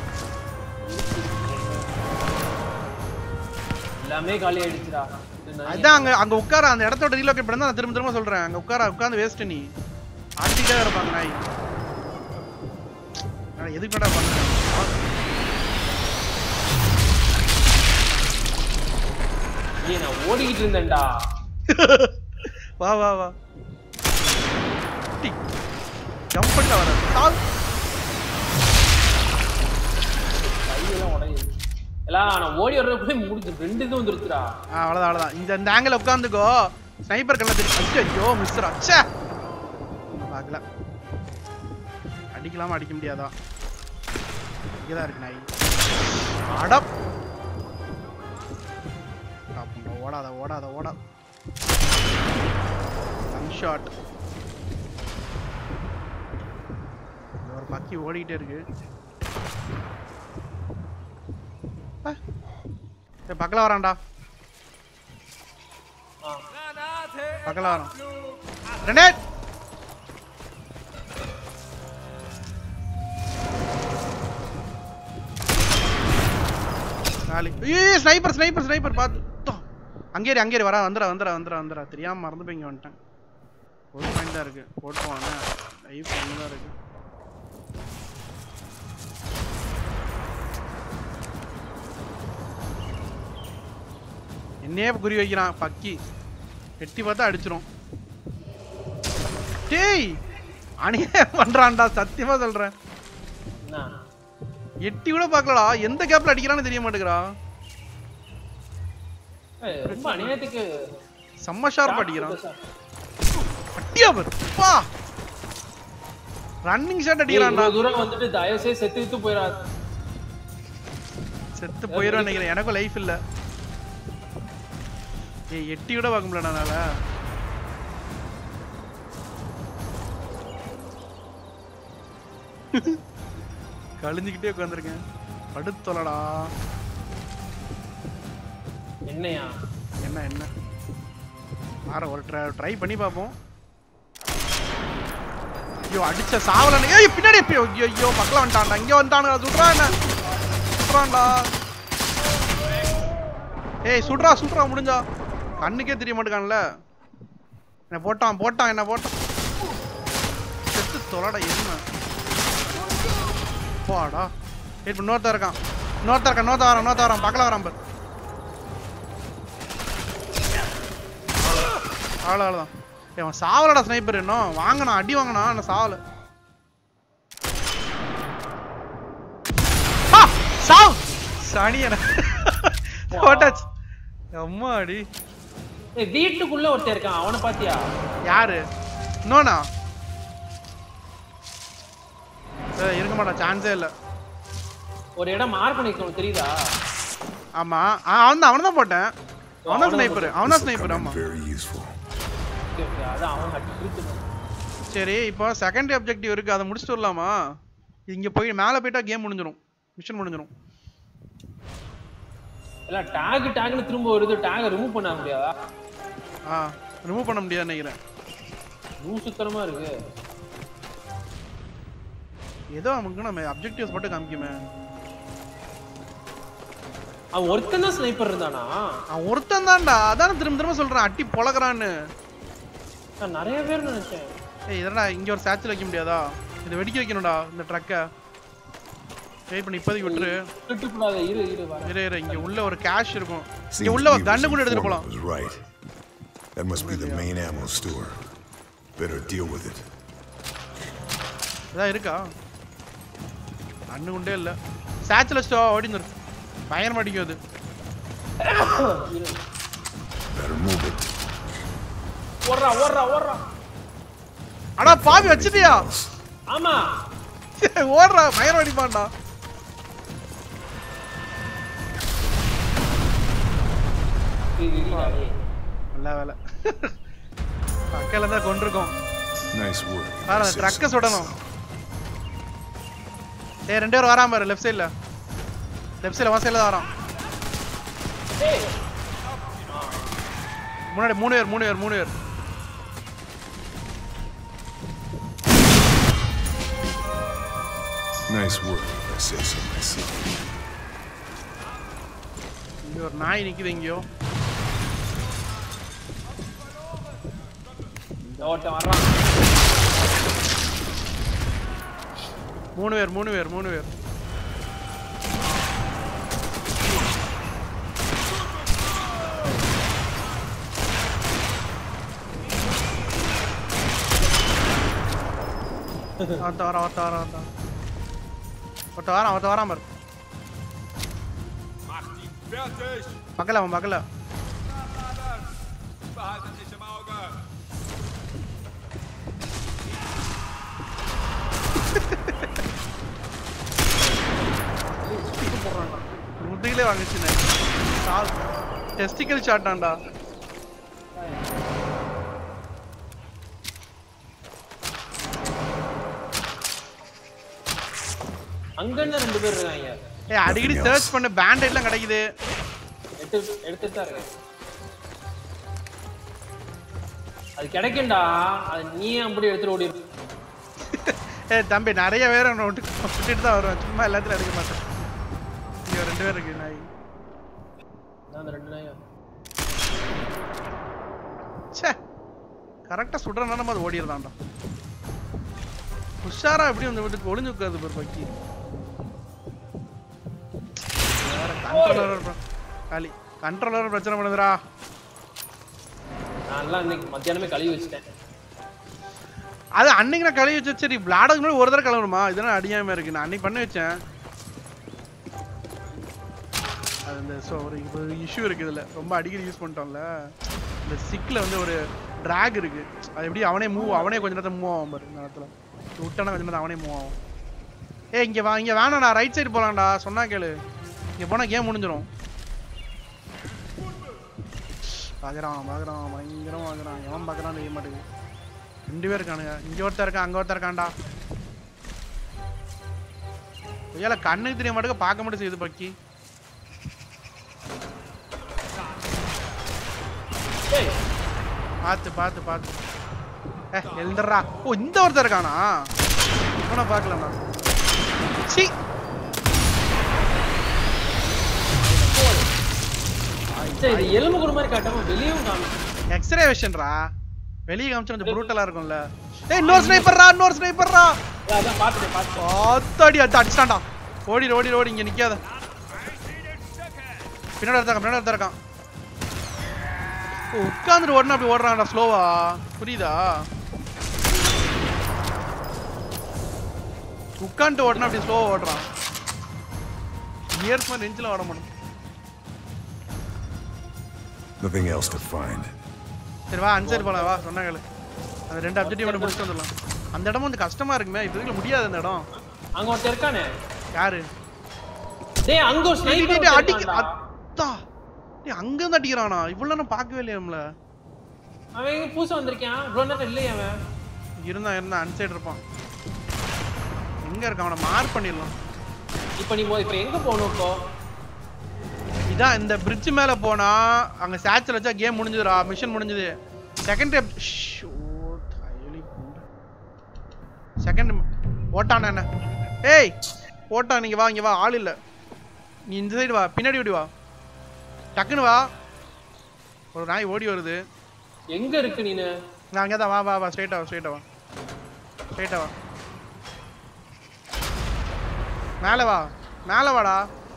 எல்லாமே காலி ஆயிடுச்சுடா இது நான் அதான் அங்க அங்க உட்கார அந்த இடத்தோட ரீலோகேட் பண்ணா நான் திரும்ப திரும்ப சொல்றேன் அங்க உட்கார உட்கார்ந்து வேஸ்ட் நீ ஆட்டிட்டே இருப்பாங்க நாய் நான் எதுக்கு மேடா பண்றேன் ஏய் நான் ஓடிக்கிட்டு இருந்தேன்டா வா வா வா ஜம்ப் பண்ணல வர சாவு கையெல்லாம் உடையுது எல்லாம் நான் ஓடி வர்றதுக்குள்ளே முடிஞ்சு ரெண்டு இது வந்துருச்சுடா ஆ அவ்வளோதான் அவ்வளோதான் இந்த இந்த ஆங்கிள் உட்காந்துக்கோ ஸ்னைப்பர் கண்ண தெரியும் ஐயோ மிஸ்ரா ச்சே பார்க்கல அடிக்கலாமா அடிக்க முடியாதா இங்கே தான் இருக்கு நாய் அடப் Stop பண்ணு. ஓடாத ஓடாத ஓடாத ஒன் ஷாட் ஒரு பக்கி ஓடிக்கிட்டே இருக்கு ஆ. ஏய், பக்கத்துல வரான்டா ஆ பக்கத்துல வரான் ரெனேட் நாலு ஏய் ஸ்னைப்பர் ஸ்னைப்பர் ஸ்னைப்பர் பார்த்து தோ. அங்கே இரு, அங்கே இரு, வரா வந்துடா வந்துடா வந்துடா வந்துடா தெரியாம மறந்து போய் இங்க வந்துட்டேன் ஒரு பாயிண்ட் தான் இருக்கு போட்டுவாங்க லைஃப் ஒன்று தான் இருக்கு என்னையே குறி வைக்கிறான் பக்கி எட்டி பார்த்தா அடிச்சிரும் டேய் அநியாயம் பண்றான்டா சத்தியமா சொல்றேன் என்ன எட்டி கூட பார்க்கலடா எந்த கேப்ல அடிக்கிறான்னு தெரிய மாட்டேங்கிறா ஏய், ரொம்ப அநியாயத்துக்கு செம்ம ஷார்ப் அடிக்கிறான் அட்டியா பாரு பா ரன்னிங் ஷாட் ஏய், அடிக்கிறான்டா இவ்வளவு தூரம் வந்துட்டு தயவு செய்து செத்து வித்து போயிடாது செத்து போயிடும் நினைக்கிறேன் எனக்கும் லைஃப் இல்ல ஏய் எட்டி கூட பார்க்க முடியல என்னால கழிஞ்சுக்கிட்டே உட்காந்துருக்கேன் படுத்தொலடா என்னையா என்ன என்ன ஆற ஒரு ட்ரை ட்ரை பண்ணி பார்ப்போம் ஐயோ அடிச்ச சாவலன்னு ஏய் பின்னாடி ஐயோ ஐயோ, ஐயோ பக்கல வந்துட்டான்டா இங்க வந்துட்டானுங்க சுடுறா என்ன சுடுறான்டா ஏய் சுடுறா சுடுறா முடிஞ்சா கண்ணுக்கே தெரிய மாட்டேங்கான்ல என்ன போட்டான் போட்டான் என்ன போட்டான் செத்து தொலைடா என்ன போடா ஏய் இப்போ இன்னொருத்தன் இருக்கான் இன்னொருத்தன் இருக்கான் இன்னொருத்தன் வரான் இன்னொருத்தன் வரான் பக்கல வரான் பாரு அவ்வளோ அவ்வளோதான் ஏய், அவன் சாவலடா ஸ்னைப்பர் இன்னும் வாங்கினா அடி வாங்கினா என்ன சாவல ஆ, சாவ் சனியன போட்டாச்சு அம்மா அடி ஏய் வீட்டுக்குள்ள ஒருத்தன் இருக்கான் அவனை பாத்தியா யாரு இன்னொன்னா ஏய், இருக்க மாட்டான் சான்ஸே இல்லை ஒரு இடம் மார்க் பண்ணிருக்கணும் தெரியுதா ஆமா ஆ, அவன் தான் அவனை தான் போட்டேன் அவன் தான் அவனை ஸ்னைப்பர் அவன் This தான் will ஸ்னைப்பர் come in ஆமா very useful. Okay, okay, அதான் அவன் அடி பிரித்து சரி இப்போ செகண்டரி அப்ஜெக்டிவ் இருக்கு அதை முடிச்சுட்டு வரலாமா இங்க போய் மேலே போயிட்டா கேம் முடிஞ்சிடும் மிஷன் முடிஞ்சிடும் இல்ல டேக் டேக்னு திரும்ப வருது டேக ரிமூவ் பண்ண முடியாதா ஆ ரிமூவ் பண்ண முடியாதுன்னு நினைக்கிறேன் லூசுத்தனமா இருக்கு ஏதோ நமக்கு நம்ம அப்ஜெக்டிவ்ஸ் மட்டும் காமிக்குமே அவன் ஒருத்தன் தான் ஸ்னைப்பர் இருந்தானா அவன் ஒருத்தன் தான்டா அதான திரும்ப திரும்ப சொல்றேன் அட்டி பொழக்கிறான்னு நான் நிறைய பேர் நினைச்சேன் ஏய் இதடா இங்க ஒரு சேச்சில் வைக்க முடியாதா இதை வெடிக்க வைக்கணும்டா இந்த ட்ரக்கை வெயிட் பண்ணி இப்போதைக்கு விட்டுரு விட்டுக்கூடாது இரு இரு வர இரு இரு இங்க உள்ள ஒரு கேஷ் இருக்கும் Seems இங்க உள்ள Beaver's கண்ணு கூட எடுத்துட்டு போலாம் informant was right. That must be the main ammo store. Better deal with it. இதான் இருக்கா கண்ணு குண்டே இல்ல சேச்சில் வச்சுட்டு ஓடி வந்துரு பயங்கரமா அடிக்கும் அது Better move it. ஓடுறா ஓடுறா ஓடுறா அடா பாவி வச்சிட்டியா ஆமா ஓடுறா பயங்கரம் அடிப்பான்டா இரு, இருடா, டேய். நல்ல வேலை பக்கத்துல தான் கொண்டிருக்கோம் Nice work. பாரு Say ட்ரக்கை so சுடணும் myself. ஏய் ரெண்டு பேரும் வராம பாரு லெஃப்ட் சைடுல லெஃப்ட் சைடுல வா சைடுல தான் வரான் டேய், முன்னாடி மூணு பேர் மூணு பேர் மூணு பேர் Nice work, if I say so myself. இங்க ஒரு நாய் நிக்குது எங்கேயோ இந்த ஒருத்தன் வர்றான் மூணு பேர் மூணு பேர் மூணு பேர் ஒருத்த வரான் ஒருத்த வரான் ஒருத்த ஒருத்த வரான் ஒருத்த வரான் பாரு Macht ihn fertig! பக்கல அவன் பக்கல Behaltet mich im Auge! முதுகிலே வாங்கிச்சுனே டெஸ்டிக்கல் ஷாட்டான்டா அங்க என்ன ரெண்டு பேர் இருக்காங்க ஏய் அடிக்கடி சர்ச் பண்ண பேண்டேட்லாம் கிடைக்குது எடுத்து எடுத்துட்டு தான் இருக்கேன் அது கிடைக்கும்டா அது நீ அப்படி எடுத்துட்டு ஓடி ஏய் தம்பி நிறைய பேர் அவனை விட்டு விட்டுட்டு தான் வருவேன் சும்மா எல்லாத்தையும் எடுக்க மாட்டேன் இங்க ரெண்டு பேர் இருக்கு நாய் அந்த ரெண்டு நாயும் ச்சே கரெக்டாக சுடுறனால நம்ம அது ஓடிடுறான்டா உஷாரா எப்படி வந்து விட்டு ஒளிஞ்சு உட்காது பாரு பக்கி வேற கண்ட்ரோலர் காலி கண்ட்ரோலர் பிரச்சனை பண்ணுதுடா நான் எல்லாம் இன்னைக்கு மத்தியானமே கழுவி வச்சுட்டேன் அது அன்னைக்கு நான் கழுவி வச்சேன் சரி விளாடதுக்கு முன்னாடி ஒரு தடவை கழுவணுமா இதெல்லாம் அடியாம இருக்கு நான் அன்னைக்கு பண்ணி வச்சேன் அது இந்த ஸோ ஒரு ஒரு இஷ்யூ இருக்கு இதுல ரொம்ப அடிக்கடி யூஸ் பண்ணிட்டோம்ல இந்த சிக்ல வந்து ஒரு டிராக் இருக்கு அது எப்படி அவனே மூவ் அவனே கொஞ்ச நேரத்தை மூவ் ஆகும் பாரு இந்த நேரத்துல விட்டானா கொஞ்ச நேரம் அவனே மூவ் ஆகும் ஏய் இங்க வா இங்க வேணாம்டா ரைட் சைடு போலாம்டா சொன்னா கேளு இங்க போனா கேம் முடிஞ்சிடும் பாக்குறான் பாக்குறான் பயங்கரமா பாக்குறான் எவன் பாக்குறான் தெரிய மாட்டேங்குது ரெண்டு பேர் இருக்கானுங்க இங்க ஒருத்தர் இருக்கான் அங்க ஒருத்தர் இருக்கான்டா ஏல கண்ணுக்கு தெரிய மாட்டேங்க பார்க்க மட்டும் செய்யுது பக்கி ஏய் பார்த்து பார்த்து பார்த்து ஏ எழுந்துடுறா ஓ இந்த ஒருத்தர் இருக்கானா இவனை பார்க்கலண்ணா சி சரி இது எலும்பு கூட மாதிரி காட்டாம வெளியும் காமிச்சு எக்ஸ்ரே விஷன்ரா வெளியே காமிச்சா கொஞ்சம் ப்ரூட்டலா இருக்கும்ல ஏய் இன்னொரு ஸ்னைப்பர்ரா இன்னொரு ஸ்னைப்பர்ரா அதான் பார்த்துட்டேன் பார்த்துட்டேன் ஆத்தாடி அடி அடிச்சிட்டான்டா ஓடிடு ஓடிடு ஓடி இங்க நிக்காத பின்னாடி ஒருத்தன் பின்னாடி ஒருத்தன் இருக்கான் உட்காந்துட்டு ஓடணும் அப்படி ஓடுறான்டா ஸ்லோவா புரியுதா உட்காந்துட்டு ஓடணும் அப்படி ஸ்லோவா ஓடுறான் இயர்ஸ் மாதிரி நெஞ்சில் ஓட மாட்டோம் Nothing else to find. சரி வா அன்சைடு போலாம் வா சொன்னாங்களே அந்த ரெண்டு அப்ஜெக்டிவ் மட்டும் முடிச்சுட்டு வந்துடலாம் அந்த இடம் கொஞ்சம் கஷ்டமா இருக்குமே இப்போதைக்கு முடியாது அந்த இடம் அங்க ஒருத்தன் இருக்கானே யாரு டேய் அங்க ஒரு டேய், டேய், ஸ்னைப்பர் டேய், அடிக்க அடிக்க அத்தா டேய் அங்க இருந்து அடிக்கிறானா இவ்வளவு நான் பார்க்கவே இல்லையே நம்மள அவன் எங்க புதுசா வந்திருக்கான் இவ்வளவு நேரம் இல்லையே அவன் இருந்தா இருந்தா அன்சைடு இருப்பான் எங்க இருக்கான் அவனை மார்க் பண்ணிடலாம் இப்போ நீ மோ- இப்போ எங்க போகணும் இப்போ இதான் இந்த பிரிட்ஜ் மேல போனா அங்க சேச்சல் வச்சா கேம் முடிஞ்சதுடா மிஷன் முடிஞ்சது செகண்ட் செகண்ட் ஓட்டான என்ன ஏய் ஓட்டா நீங்க வா இங்க வா ஆள் இல்ல நீ இந்த சைடு வா பின்னாடி ஓடி வா டக்குன்னு வா ஒரு நாய் ஓடி வருது எங்க இருக்கு நீனு நான் அங்கே தான் வா வா வா ஸ்ட்ரைட்டா வா ஸ்ட்ரைட்டா வா ஸ்ட்ரைட்டா வா மேலே வா மேலே வாடா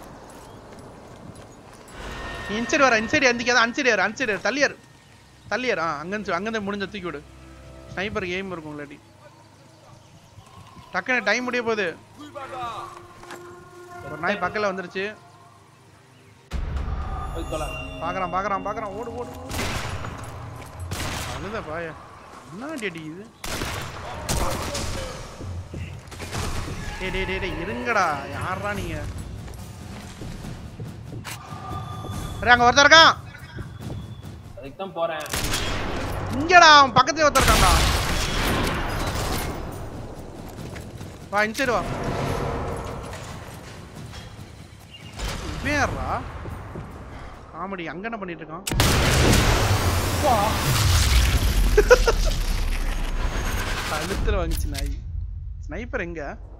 நீ இன்சைடு வர இன்சைடு எந்திக்காத அன்சைடு ஏறு அன்சைடு ஏறு தள்ளியார் தள்ளியார் ஆ அங்கேருந்து அங்கேருந்து முடிஞ்ச தூக்கி விடு ஸ்னைப்பர் கேம் இருக்கும் இல்லாட்டி டக்குன்னு டைம் முடிய போகுது Rüber da! ஒரு நாய் பக்கத்தில் வந்துருச்சு போய் தொலை பார்க்குறான் பார்க்குறான் பார்க்குறான் ஓடு ஓடு ஓடு. அழுத பாய என்ன அடிக்குது டேய் டேய் டேய் டேய் இருங்கடா யாரா நீங்க அரே அங்க ஒருத்தன் இருக்கான் அதுக்கு தான் போறேன் இங்கடா அவன் பக்கத்துல ஒருத்தன் இருக்கான்டா வா இன்சைடு வா இவன் யார்ரா காமெடி அங்க என்ன பண்ணிட்டு இருக்கான் கழுத்துல வந்துச்சு நாய் ஸ்னைப்பர் எங்க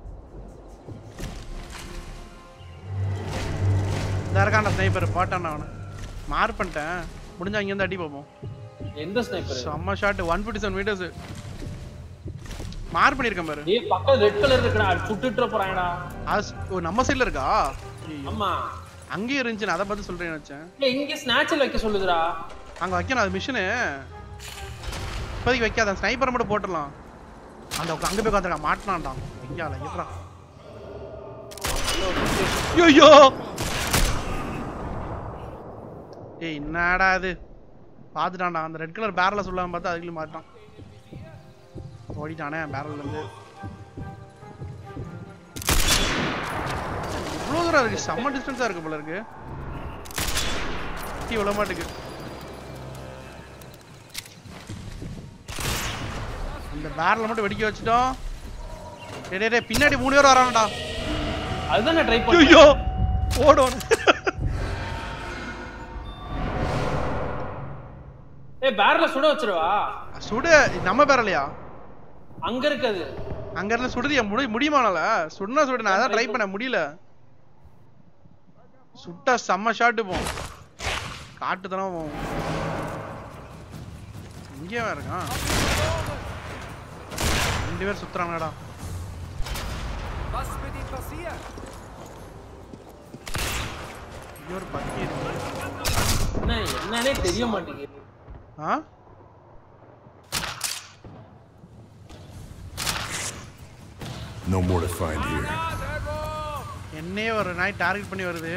இந்த இருக்கான்டா ஸ்னைப்பர் போட்டான்டா அவனை மார்க் பண்ணிட்டேன் முடிஞ்சா இங்க இருந்து அடி பார்ப்போம் எந்த ஸ்னைப்பர் செம்ம shot one fifty seven meters mark பண்ணியிருக்கேன் பாரு ஏய் பக்கம் ரெட் கலர் இருக்குடா அது சுட்டுட்டு போறாங்கடா அது ஸ்- ஓ நம்ம சைடுல இருக்கா ஐயோ. ஆமா அங்கேயும் இருந்துச்சு நான் அதை பார்த்து சொல்றேன்னு வச்சேன் ஏய் இங்க ஸ்நாட்சல் வைக்க சொல்லுதுடா அங்க வைக்கணும் அது மிஷினு இப்போதைக்கு வைக்காத ஸ்னைப்பரை மட்டும் போட்டுடலாம் அந்த உக்க- அங்க போய் உட்காந்துருக்கான் மாட்டினான்டா ஐயால இருடா ஐயோ ஏய் என்னடா இது பார்த்துட்டான்டா அந்த ரெட் கலர் பேரல சொல்லாம பார்த்தா அதுக்குள்ள மாட்டான் ஓடிட்டானே பேரல்ல இருந்து இவ்வளோ தூரம் இருக்கு செம்ம டிஸ்டன்ஸா இருக்கு போல இருக்கு கீ விழ மாட்டுக்கு அந்த பேரல மட்டும் வெடிக்க வச்சுட்டோம் டேய் டேய், டேய் பின்னாடி மூணு பேர் வரானடா அதுதான் நான் ட்ரை பண்ணேன் ஐயோ ஓடணும் ஏய் பேரல சுட வச்சிருவா சுடு நம்ம பேரலையா அங்க இருக்குது அங்க இருந்து சுடுதியா முடி முடியுமானால சுடுனா சுடு நான் அதான் ட்ரை பண்ண முடியல சுட்டா செம்ம ஷாட்டு போம் காட்டு தானே போகும் இங்கே இருக்கான் ரெண்டு பேர் சுத்துறாங்கடா Was mit ihm passiert? இங்க ஒரு பக்கி இருக்கு என்ன என்னன்னே தெரிய மாட்டேங்குது ஆ No more to find here. என்னையே ஒரு நாய் டார்கெட் பண்ணி வருது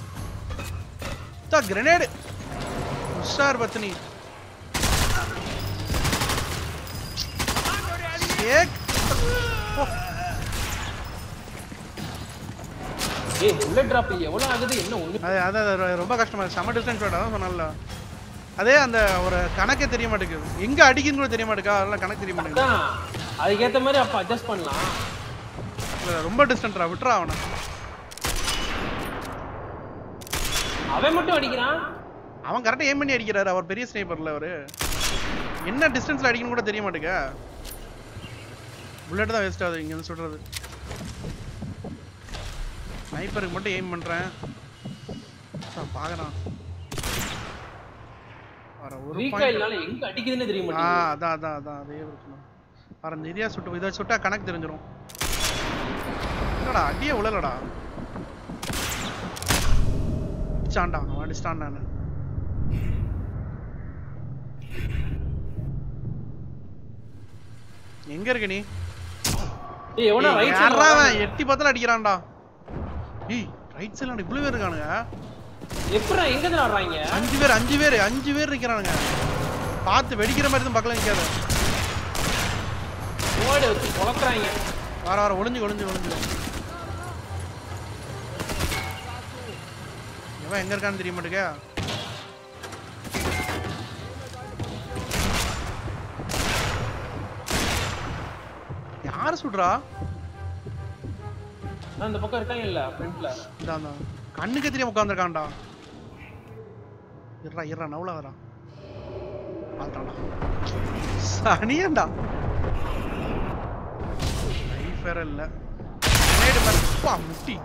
கிரனேடு உஷார் பத்னி ஏக் ஏய் புல்லட் டிராப் எவ்வளவு ஆகுது என்ன ஒண்ணு அது அது அது ரொ- ரொம்ப கஷ்டமா இருக்கு செம்ம டிஸ்டன்ஸ் ஷாட் அதான் சொன்னல அதே அந்த ஒரு கணக்கே தெரிய மாட்டேங்குது எங்க அடிக்குன்னு கூட தெரிய மாட்டேங்குது அதெல்லாம் கணக்கு தெரிய மாட்டேங்குது அதான் அதுக்கேத்த மாதிரி அப்ப அட்ஜஸ்ட் பண்ணலாம் இல்ல, ரொம்ப டிஸ்டன்ட்ரா விட்டுறா அவனை அவன் மட்டும் அடிக்கிறான் அவன் கரெக்டா ஏம் பண்ணி அடிக்கிறாரு அவர் பெரிய ஸ்னைப்பர்ல அவரு என்ன டிஸ்டன்ஸ்ல அடிக்கணும் கூட தெரிய மாட்டேங்க புல்லட் தான் வேஸ்ட் ஆகுது இங்க இருந்து சுடுறது ஸ்னைப்பருக்கு மட்டும் எய்ம் பண்றேன் பாக்குறான் வர ஒரு point ரீகாயில்னால எங்க அடிக்குதுன்னு தெரிய ஆ மாட்டேங்குது அதான் அதான் அதான் அதே பிரச்சனை வர இந்த இதையா சுட்டு இதை சுட்டா கணக்கு தெரிஞ்சிரும் என்னடா அடியே உழலடா அடிச்சான்டா அவன் அடிச்சிட்டான் நான் எங்க இருக்க நீ ஏய் எவனா ஏய், ரைட் யார்றா அவன்? சைடுல எட்டி பார்த்தாலும் அடிக்கிறான்டா ஏய் ரைட் சைடுல இவ்வளவு பேர் இருக்கானுங்க எப்பறா எங்க இருந்து ஆடுறாங்க அஞ்சு பேர் அஞ்சு பேர் அஞ்சு பேர் நிக்கிறானுங்க பார்த்து வெடிக்கிற மாதிரி தான் பக்கத்துல நிக்காத ஓடி வச்சு பொளக்குறாங்க வர வர ஒளிஞ்சு ஒளிஞ்சு ஒளிஞ்சு இவன் எங்க இருக்கான்னு தெரிய மாட்டேங்க யார் சுடுறா நான் இந்த பக்கம் இருக்காங்க இல்ல ஃப்ரண்ட்ல இந்த அந்த கண்ணுக்கு தெரியாம உட்காந்துருக்கான்டா இருடா இருடா நவுல வரா பார்த்தான்டா சனியன்டா லைஃப் வேற இல்ல grenade மேல அப்பா, முட்டி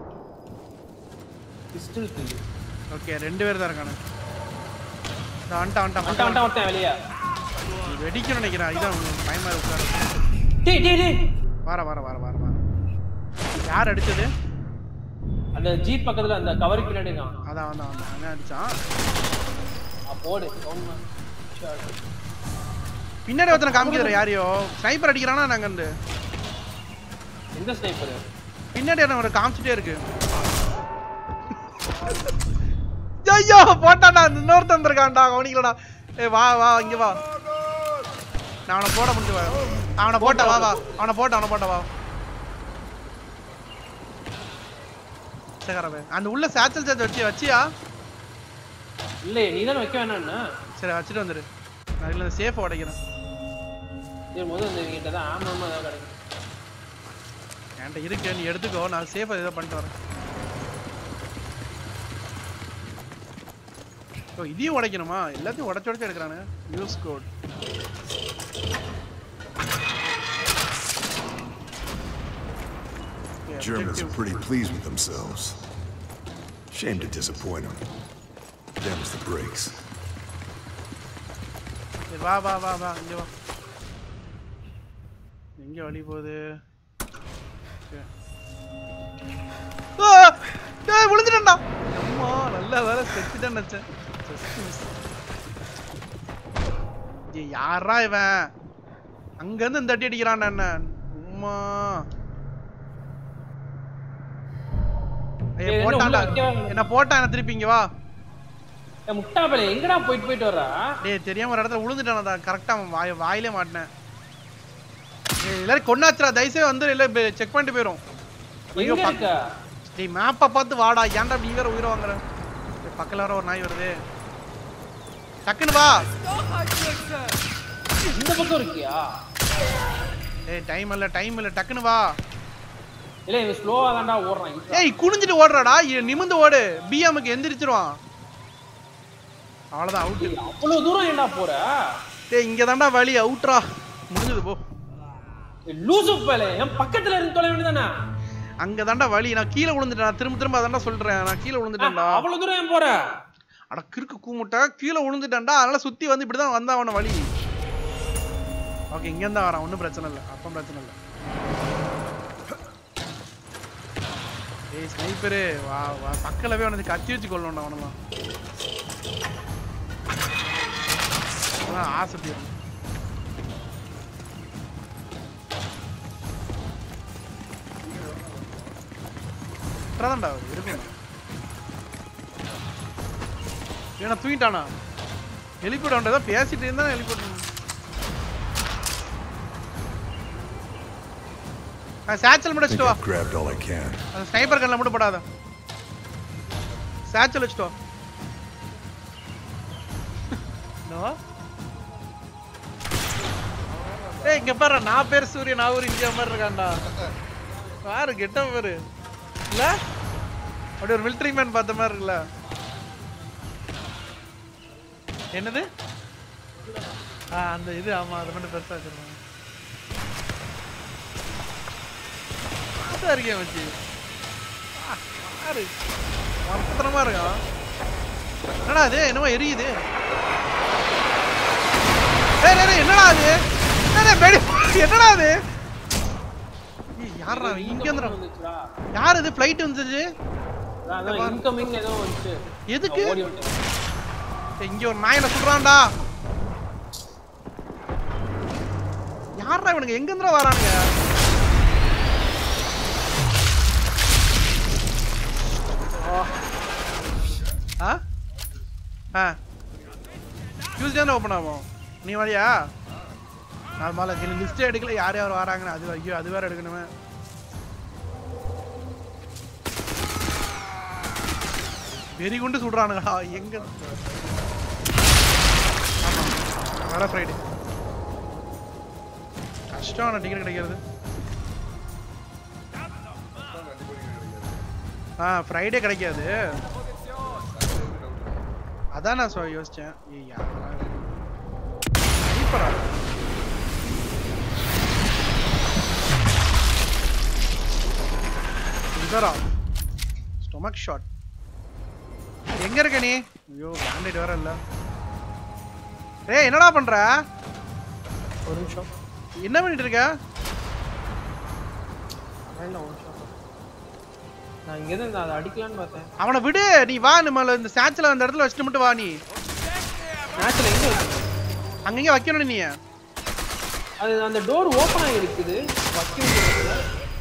பிஸ்டல் கில் ஓகே ரெண்டு பேர் தான் இருக்கானு இந்த வந்துட்டான் வந்துட்டான் வந்துட்டான் வந்துட்டான் வந்துட்டான் வெளிய நீ வெடிக்கணும்னு நினைக்கிறேன் இதான் பயமா உட்காரு டேய் டேய் டேய் வர வர வர வர வர யார் அடிச்சது அந்த ஜீப் பக்கத்துல அந்த கவருக்கு பின்னாடி இருக்கான் அதான் வந்தான் வந்தான் அவன் அடிச்சான் ஆ, போடு கவுண்ட் பின்னாடி ஒருத்தனை காமிக்கிறார் யாரையோ ஸ்னைப்பர் அடிக்கிறானா நாங்க வந்து எந்த ஸ்னைப்பர் பின்னாடி என்ன ஒரு காமிச்சிட்டே இருக்கு ஐயோ போட்டான்டா இன்னொருத்தன் வந்திருக்கான்டா கவனிக்கலடா ஏ வா வா இங்க வா நான் அவனை போட முடிஞ்சு வா அவனை போட்ட வா வா அவனை போட்ட அவனை போட்ட வா சரி அந்த உள்ள சேச்சல் சேர்த்து வச்சு வச்சியா இல்லையே நீ தானே வைக்க வேணாம்னா சரி வச்சுட்டு வந்துரு நான் இல்லை சேஃப் உடைக்கிறேன் சரி முதல்ல இந்த கிட்ட தான் ஆமா ஆமா ஏதாவது கிடைக்கும் என்கிட்ட இருக்கு நீ எடுத்துக்கோ நான் சேஃப் ஏதோ பண்ணிட்டு வரேன் ஓ இதையும் உடைக்கணுமா எல்லாத்தையும் உடச்சு உடச்சு எடுக்கிறானு use code Germans are pretty pleased with themselves. Shame to disappoint them. Them's the breaks. வா வா வா வா இங்க வா எங்க வழி போகுது Okay. ஆ! டேய், விழுந்துட்டேன்டா அம்மா நல்ல வேலை செத்துட்டேன்னு நினைச்சேன் Just miss. ஏய், யாரா இவன் அங்க இருந்து இந்த அடி அடிக்கிறான் என்ன அம்மா ஏய், ஏய், என்ன போட்டான்டா உள்ள வைக்க- என்ன போட்டான் என்ன திருப்பி இங்க வா ஏய், முட்டா பலே எங்கடா போயிட்டு போயிட்டு வர்றா டேய் தெரியாம ஒரு இடத்துல விழுந்துட்டானடா கரெக்டா அவன் வாய் வாயிலே மாட்டினேன் ஏய் எல்லாரும் கொண்டாச்சுடா தயவுசெய்து வந்து இல்ல செக் பண்ணிட்டு போயிரும் ஐயோ, எங்க இருக்க டேய் மேப்பை பார்த்து வாடா ஏன்டா நீ வேற உயிரை வாங்குற டேய், பக்கத்துல வர ஒரு நாய் வருது டக்குன்னு வா இந்த பக்கம் இருக்கியா ஏய் டைம் இல்ல டைம் இல்ல டக்குன்னு வா இல்ல இவன் ஸ்லோவா தான்டா ஓடுறான் இப்ப. ஏய் குனிஞ்சிட்டு ஓடுறாடா இ- நிமிர்ந்து ஓடு பிஎம்க்கு எந்திரிச்சிருவான் அவ்வளவுதான் அவுட் ஏய், அவ்வளவு தூரம் ஏன்டா போற டேய் இங்க தான்டா வழி அவுட்ரா முடிஞ்சது போ ஏய், லூசு பலே என் பக்கத்துல இருந்து தொலை வேண்டியதானே அங்க தான்டா வழி நான் கீழே விழுந்துட்டேன் நான் திரும்ப திரும்ப அதான்டா சொல்றேன் நான் கீழே விழுந்துட்டேன்டா அவ்வளவு தூரம் ஏன் போற அட கிறுக்கு கூமுட்டை கீழே விழுந்துட்டேன்டா அதனால சுத்தி வந்து இப்படிதான் வந்தா அவன வழி ஓகே இங்க இருந்தா வரான் ஒண்ணும் பிரச்சனை இல்ல அப்பம் பிரச்சனை இல்ல ஏய் ஸ்னைப்பரு வா வா பக்கலவே அவனை கத்தி வச்சு கொள்ளணும்டா அவனெல்லாம் அதான் ஆசை தீரும் தான்டா இருக்கும் ஏன்னா தூங்கிட்டானா எழுப்பிட வேண்டியதா பேசிட்டு இருந்தா எழுப்பிட்டு சேச்சல் மட்டும் I think வச்சுட்டு வா I've grabbed all I can. அந்த ஸ்னைப்பர் கண்ணில் மட்டும் படாத சேச்சல் வச்சுட்டு வா என்னவா? ஏய் இங்க பாரு நான் பேர் சூரியன் நான் ஒரு இந்தியா மாதிரி இருக்கான்டா பாரு கெட்ட பாரு இல்ல அப்படி ஒரு மிலிட்டரி மேன் பார்த்த மாதிரி இருக்குல்ல என்னது ஆ அந்த இது ஆமா அதை மட்டும் பெருசா வச்சிருப்பாங்க இருக்கேன் வச்சு யாரு மொத்தமா இருக்கான் என்னடா இது என்னமோ எரியுது ஏய் டேய், டேய், என்னடா அது டேய், டேய், வெடி என்னடா அது ஏய், யார்ரா அவன்? இங்க இருந்து வந்துச்சுடா யார் இது ஃப்ளைட் வந்துச்சு அதான் இன்கமிங் ஏதோ வந்துச்சு எதுக்கு ஓடி வந்துட்டேன் ஏய், இங்க ஒரு நாய் என்ன சொல்றான்டா யாரா இவனுங்க எங்க இருந்துடா வரானுங்க ஓ. ஆ ஆ டியூஸ்டே ஓப்பன் ஆகும் நீ வரியா நான் மேலே லிஸ்ட்டே எடுக்கல யார் யார் வராங்கன்னு அது ஐயோ அது வேற எடுக்கணுமே வெறி குண்டு சுடுறானுங்களா எங்க ஆமா வர ஃப்ரைடே கஷ்டம் டிக்கெட் கிடைக்கிறது ஆ ஃப்ரைடே கிடைக்காது அதான் நான் சொ யோசிச்சேன் ஏய் யாரா இது? சூப்பரா இதரா ஸ்டொமக் ஷாட் எங்க இருக்க நீ ஐயோ பேண்டேட் வேற இல்ல ஏய் என்னடா பண்ற ஒரு நிமிஷம் என்ன பண்ணிட்டு இருக்க வேண்டாம் ஒரு நிமிஷம் நான் இங்க இருந்து அதை அடிக்கலான்னு பார்த்தேன் அவனை விடு நீ வா நம்மள இந்த ஸ்டாச்சுல அந்த இடத்துல வச்சுட்டு மட்டும் வா நீ மேட்ச்ல எங்க இருக்கு அங்கங்க வைக்கணும் நீ அது அந்த டோர் ஓப்பன் ஆகி இருக்குது வைக்க முடியல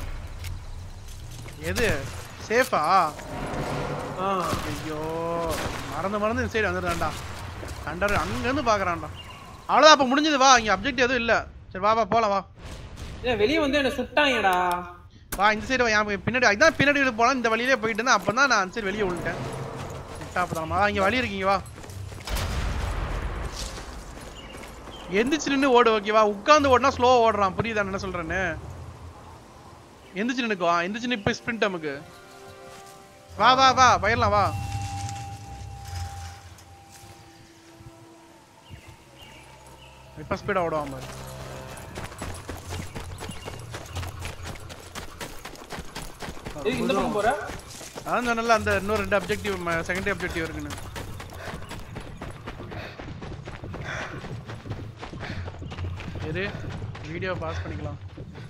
எது சேஃபா ஆ ஐயோ மறந்து மறந்து இந்த சைடு வந்துடுறான்டா கண்டர் அங்கேருந்து பார்க்கறான்டா அவ்வளோதான் அப்போ முடிஞ்சது வா இங்கே அப்ஜெக்ட் எதுவும் இல்லை சரி வா வா போலாம் வா ஏன் வெளியே வந்து என்ன சுட்டாங்கடா வா இந்த சைடு வா என் பின்னாடி அதுதான் பின்னாடி இழுத்து போலாம் இந்த வழியிலே போயிட்டு இருந்தேன் அப்போ தான் நான் அந்த சைடு வெளியே விழுட்டேன் அப்பதான் வா இங்கே வழி இருக்கீங்க வா எந்திரிச்சு நின்று ஓடு ஓகேவா உட்காந்து ஓடினா ஸ்லோவா ஓடுறான் புரியுதா நான் என்ன சொல்றேன்னு எந்திரிச்சு நின்னுக்குவா எந்திரிச்சு நிப்ப ஸ்பிரிண்ட் நமக்கு வா வா வா போயிடலாம் வா இப்ப ஸ்பீடா ஓடுவான் பாரு எதுக்கு இந்த பக்கம் போற அதான் சொன்னல அந்த இன்னும் ரெண்டு அப்ஜெக்டிவ் செகண்டரி அப்ஜெக்டிவ் இருக்குன்னு எது வீடியோ பாஸ் பண்ணிக்கலாம்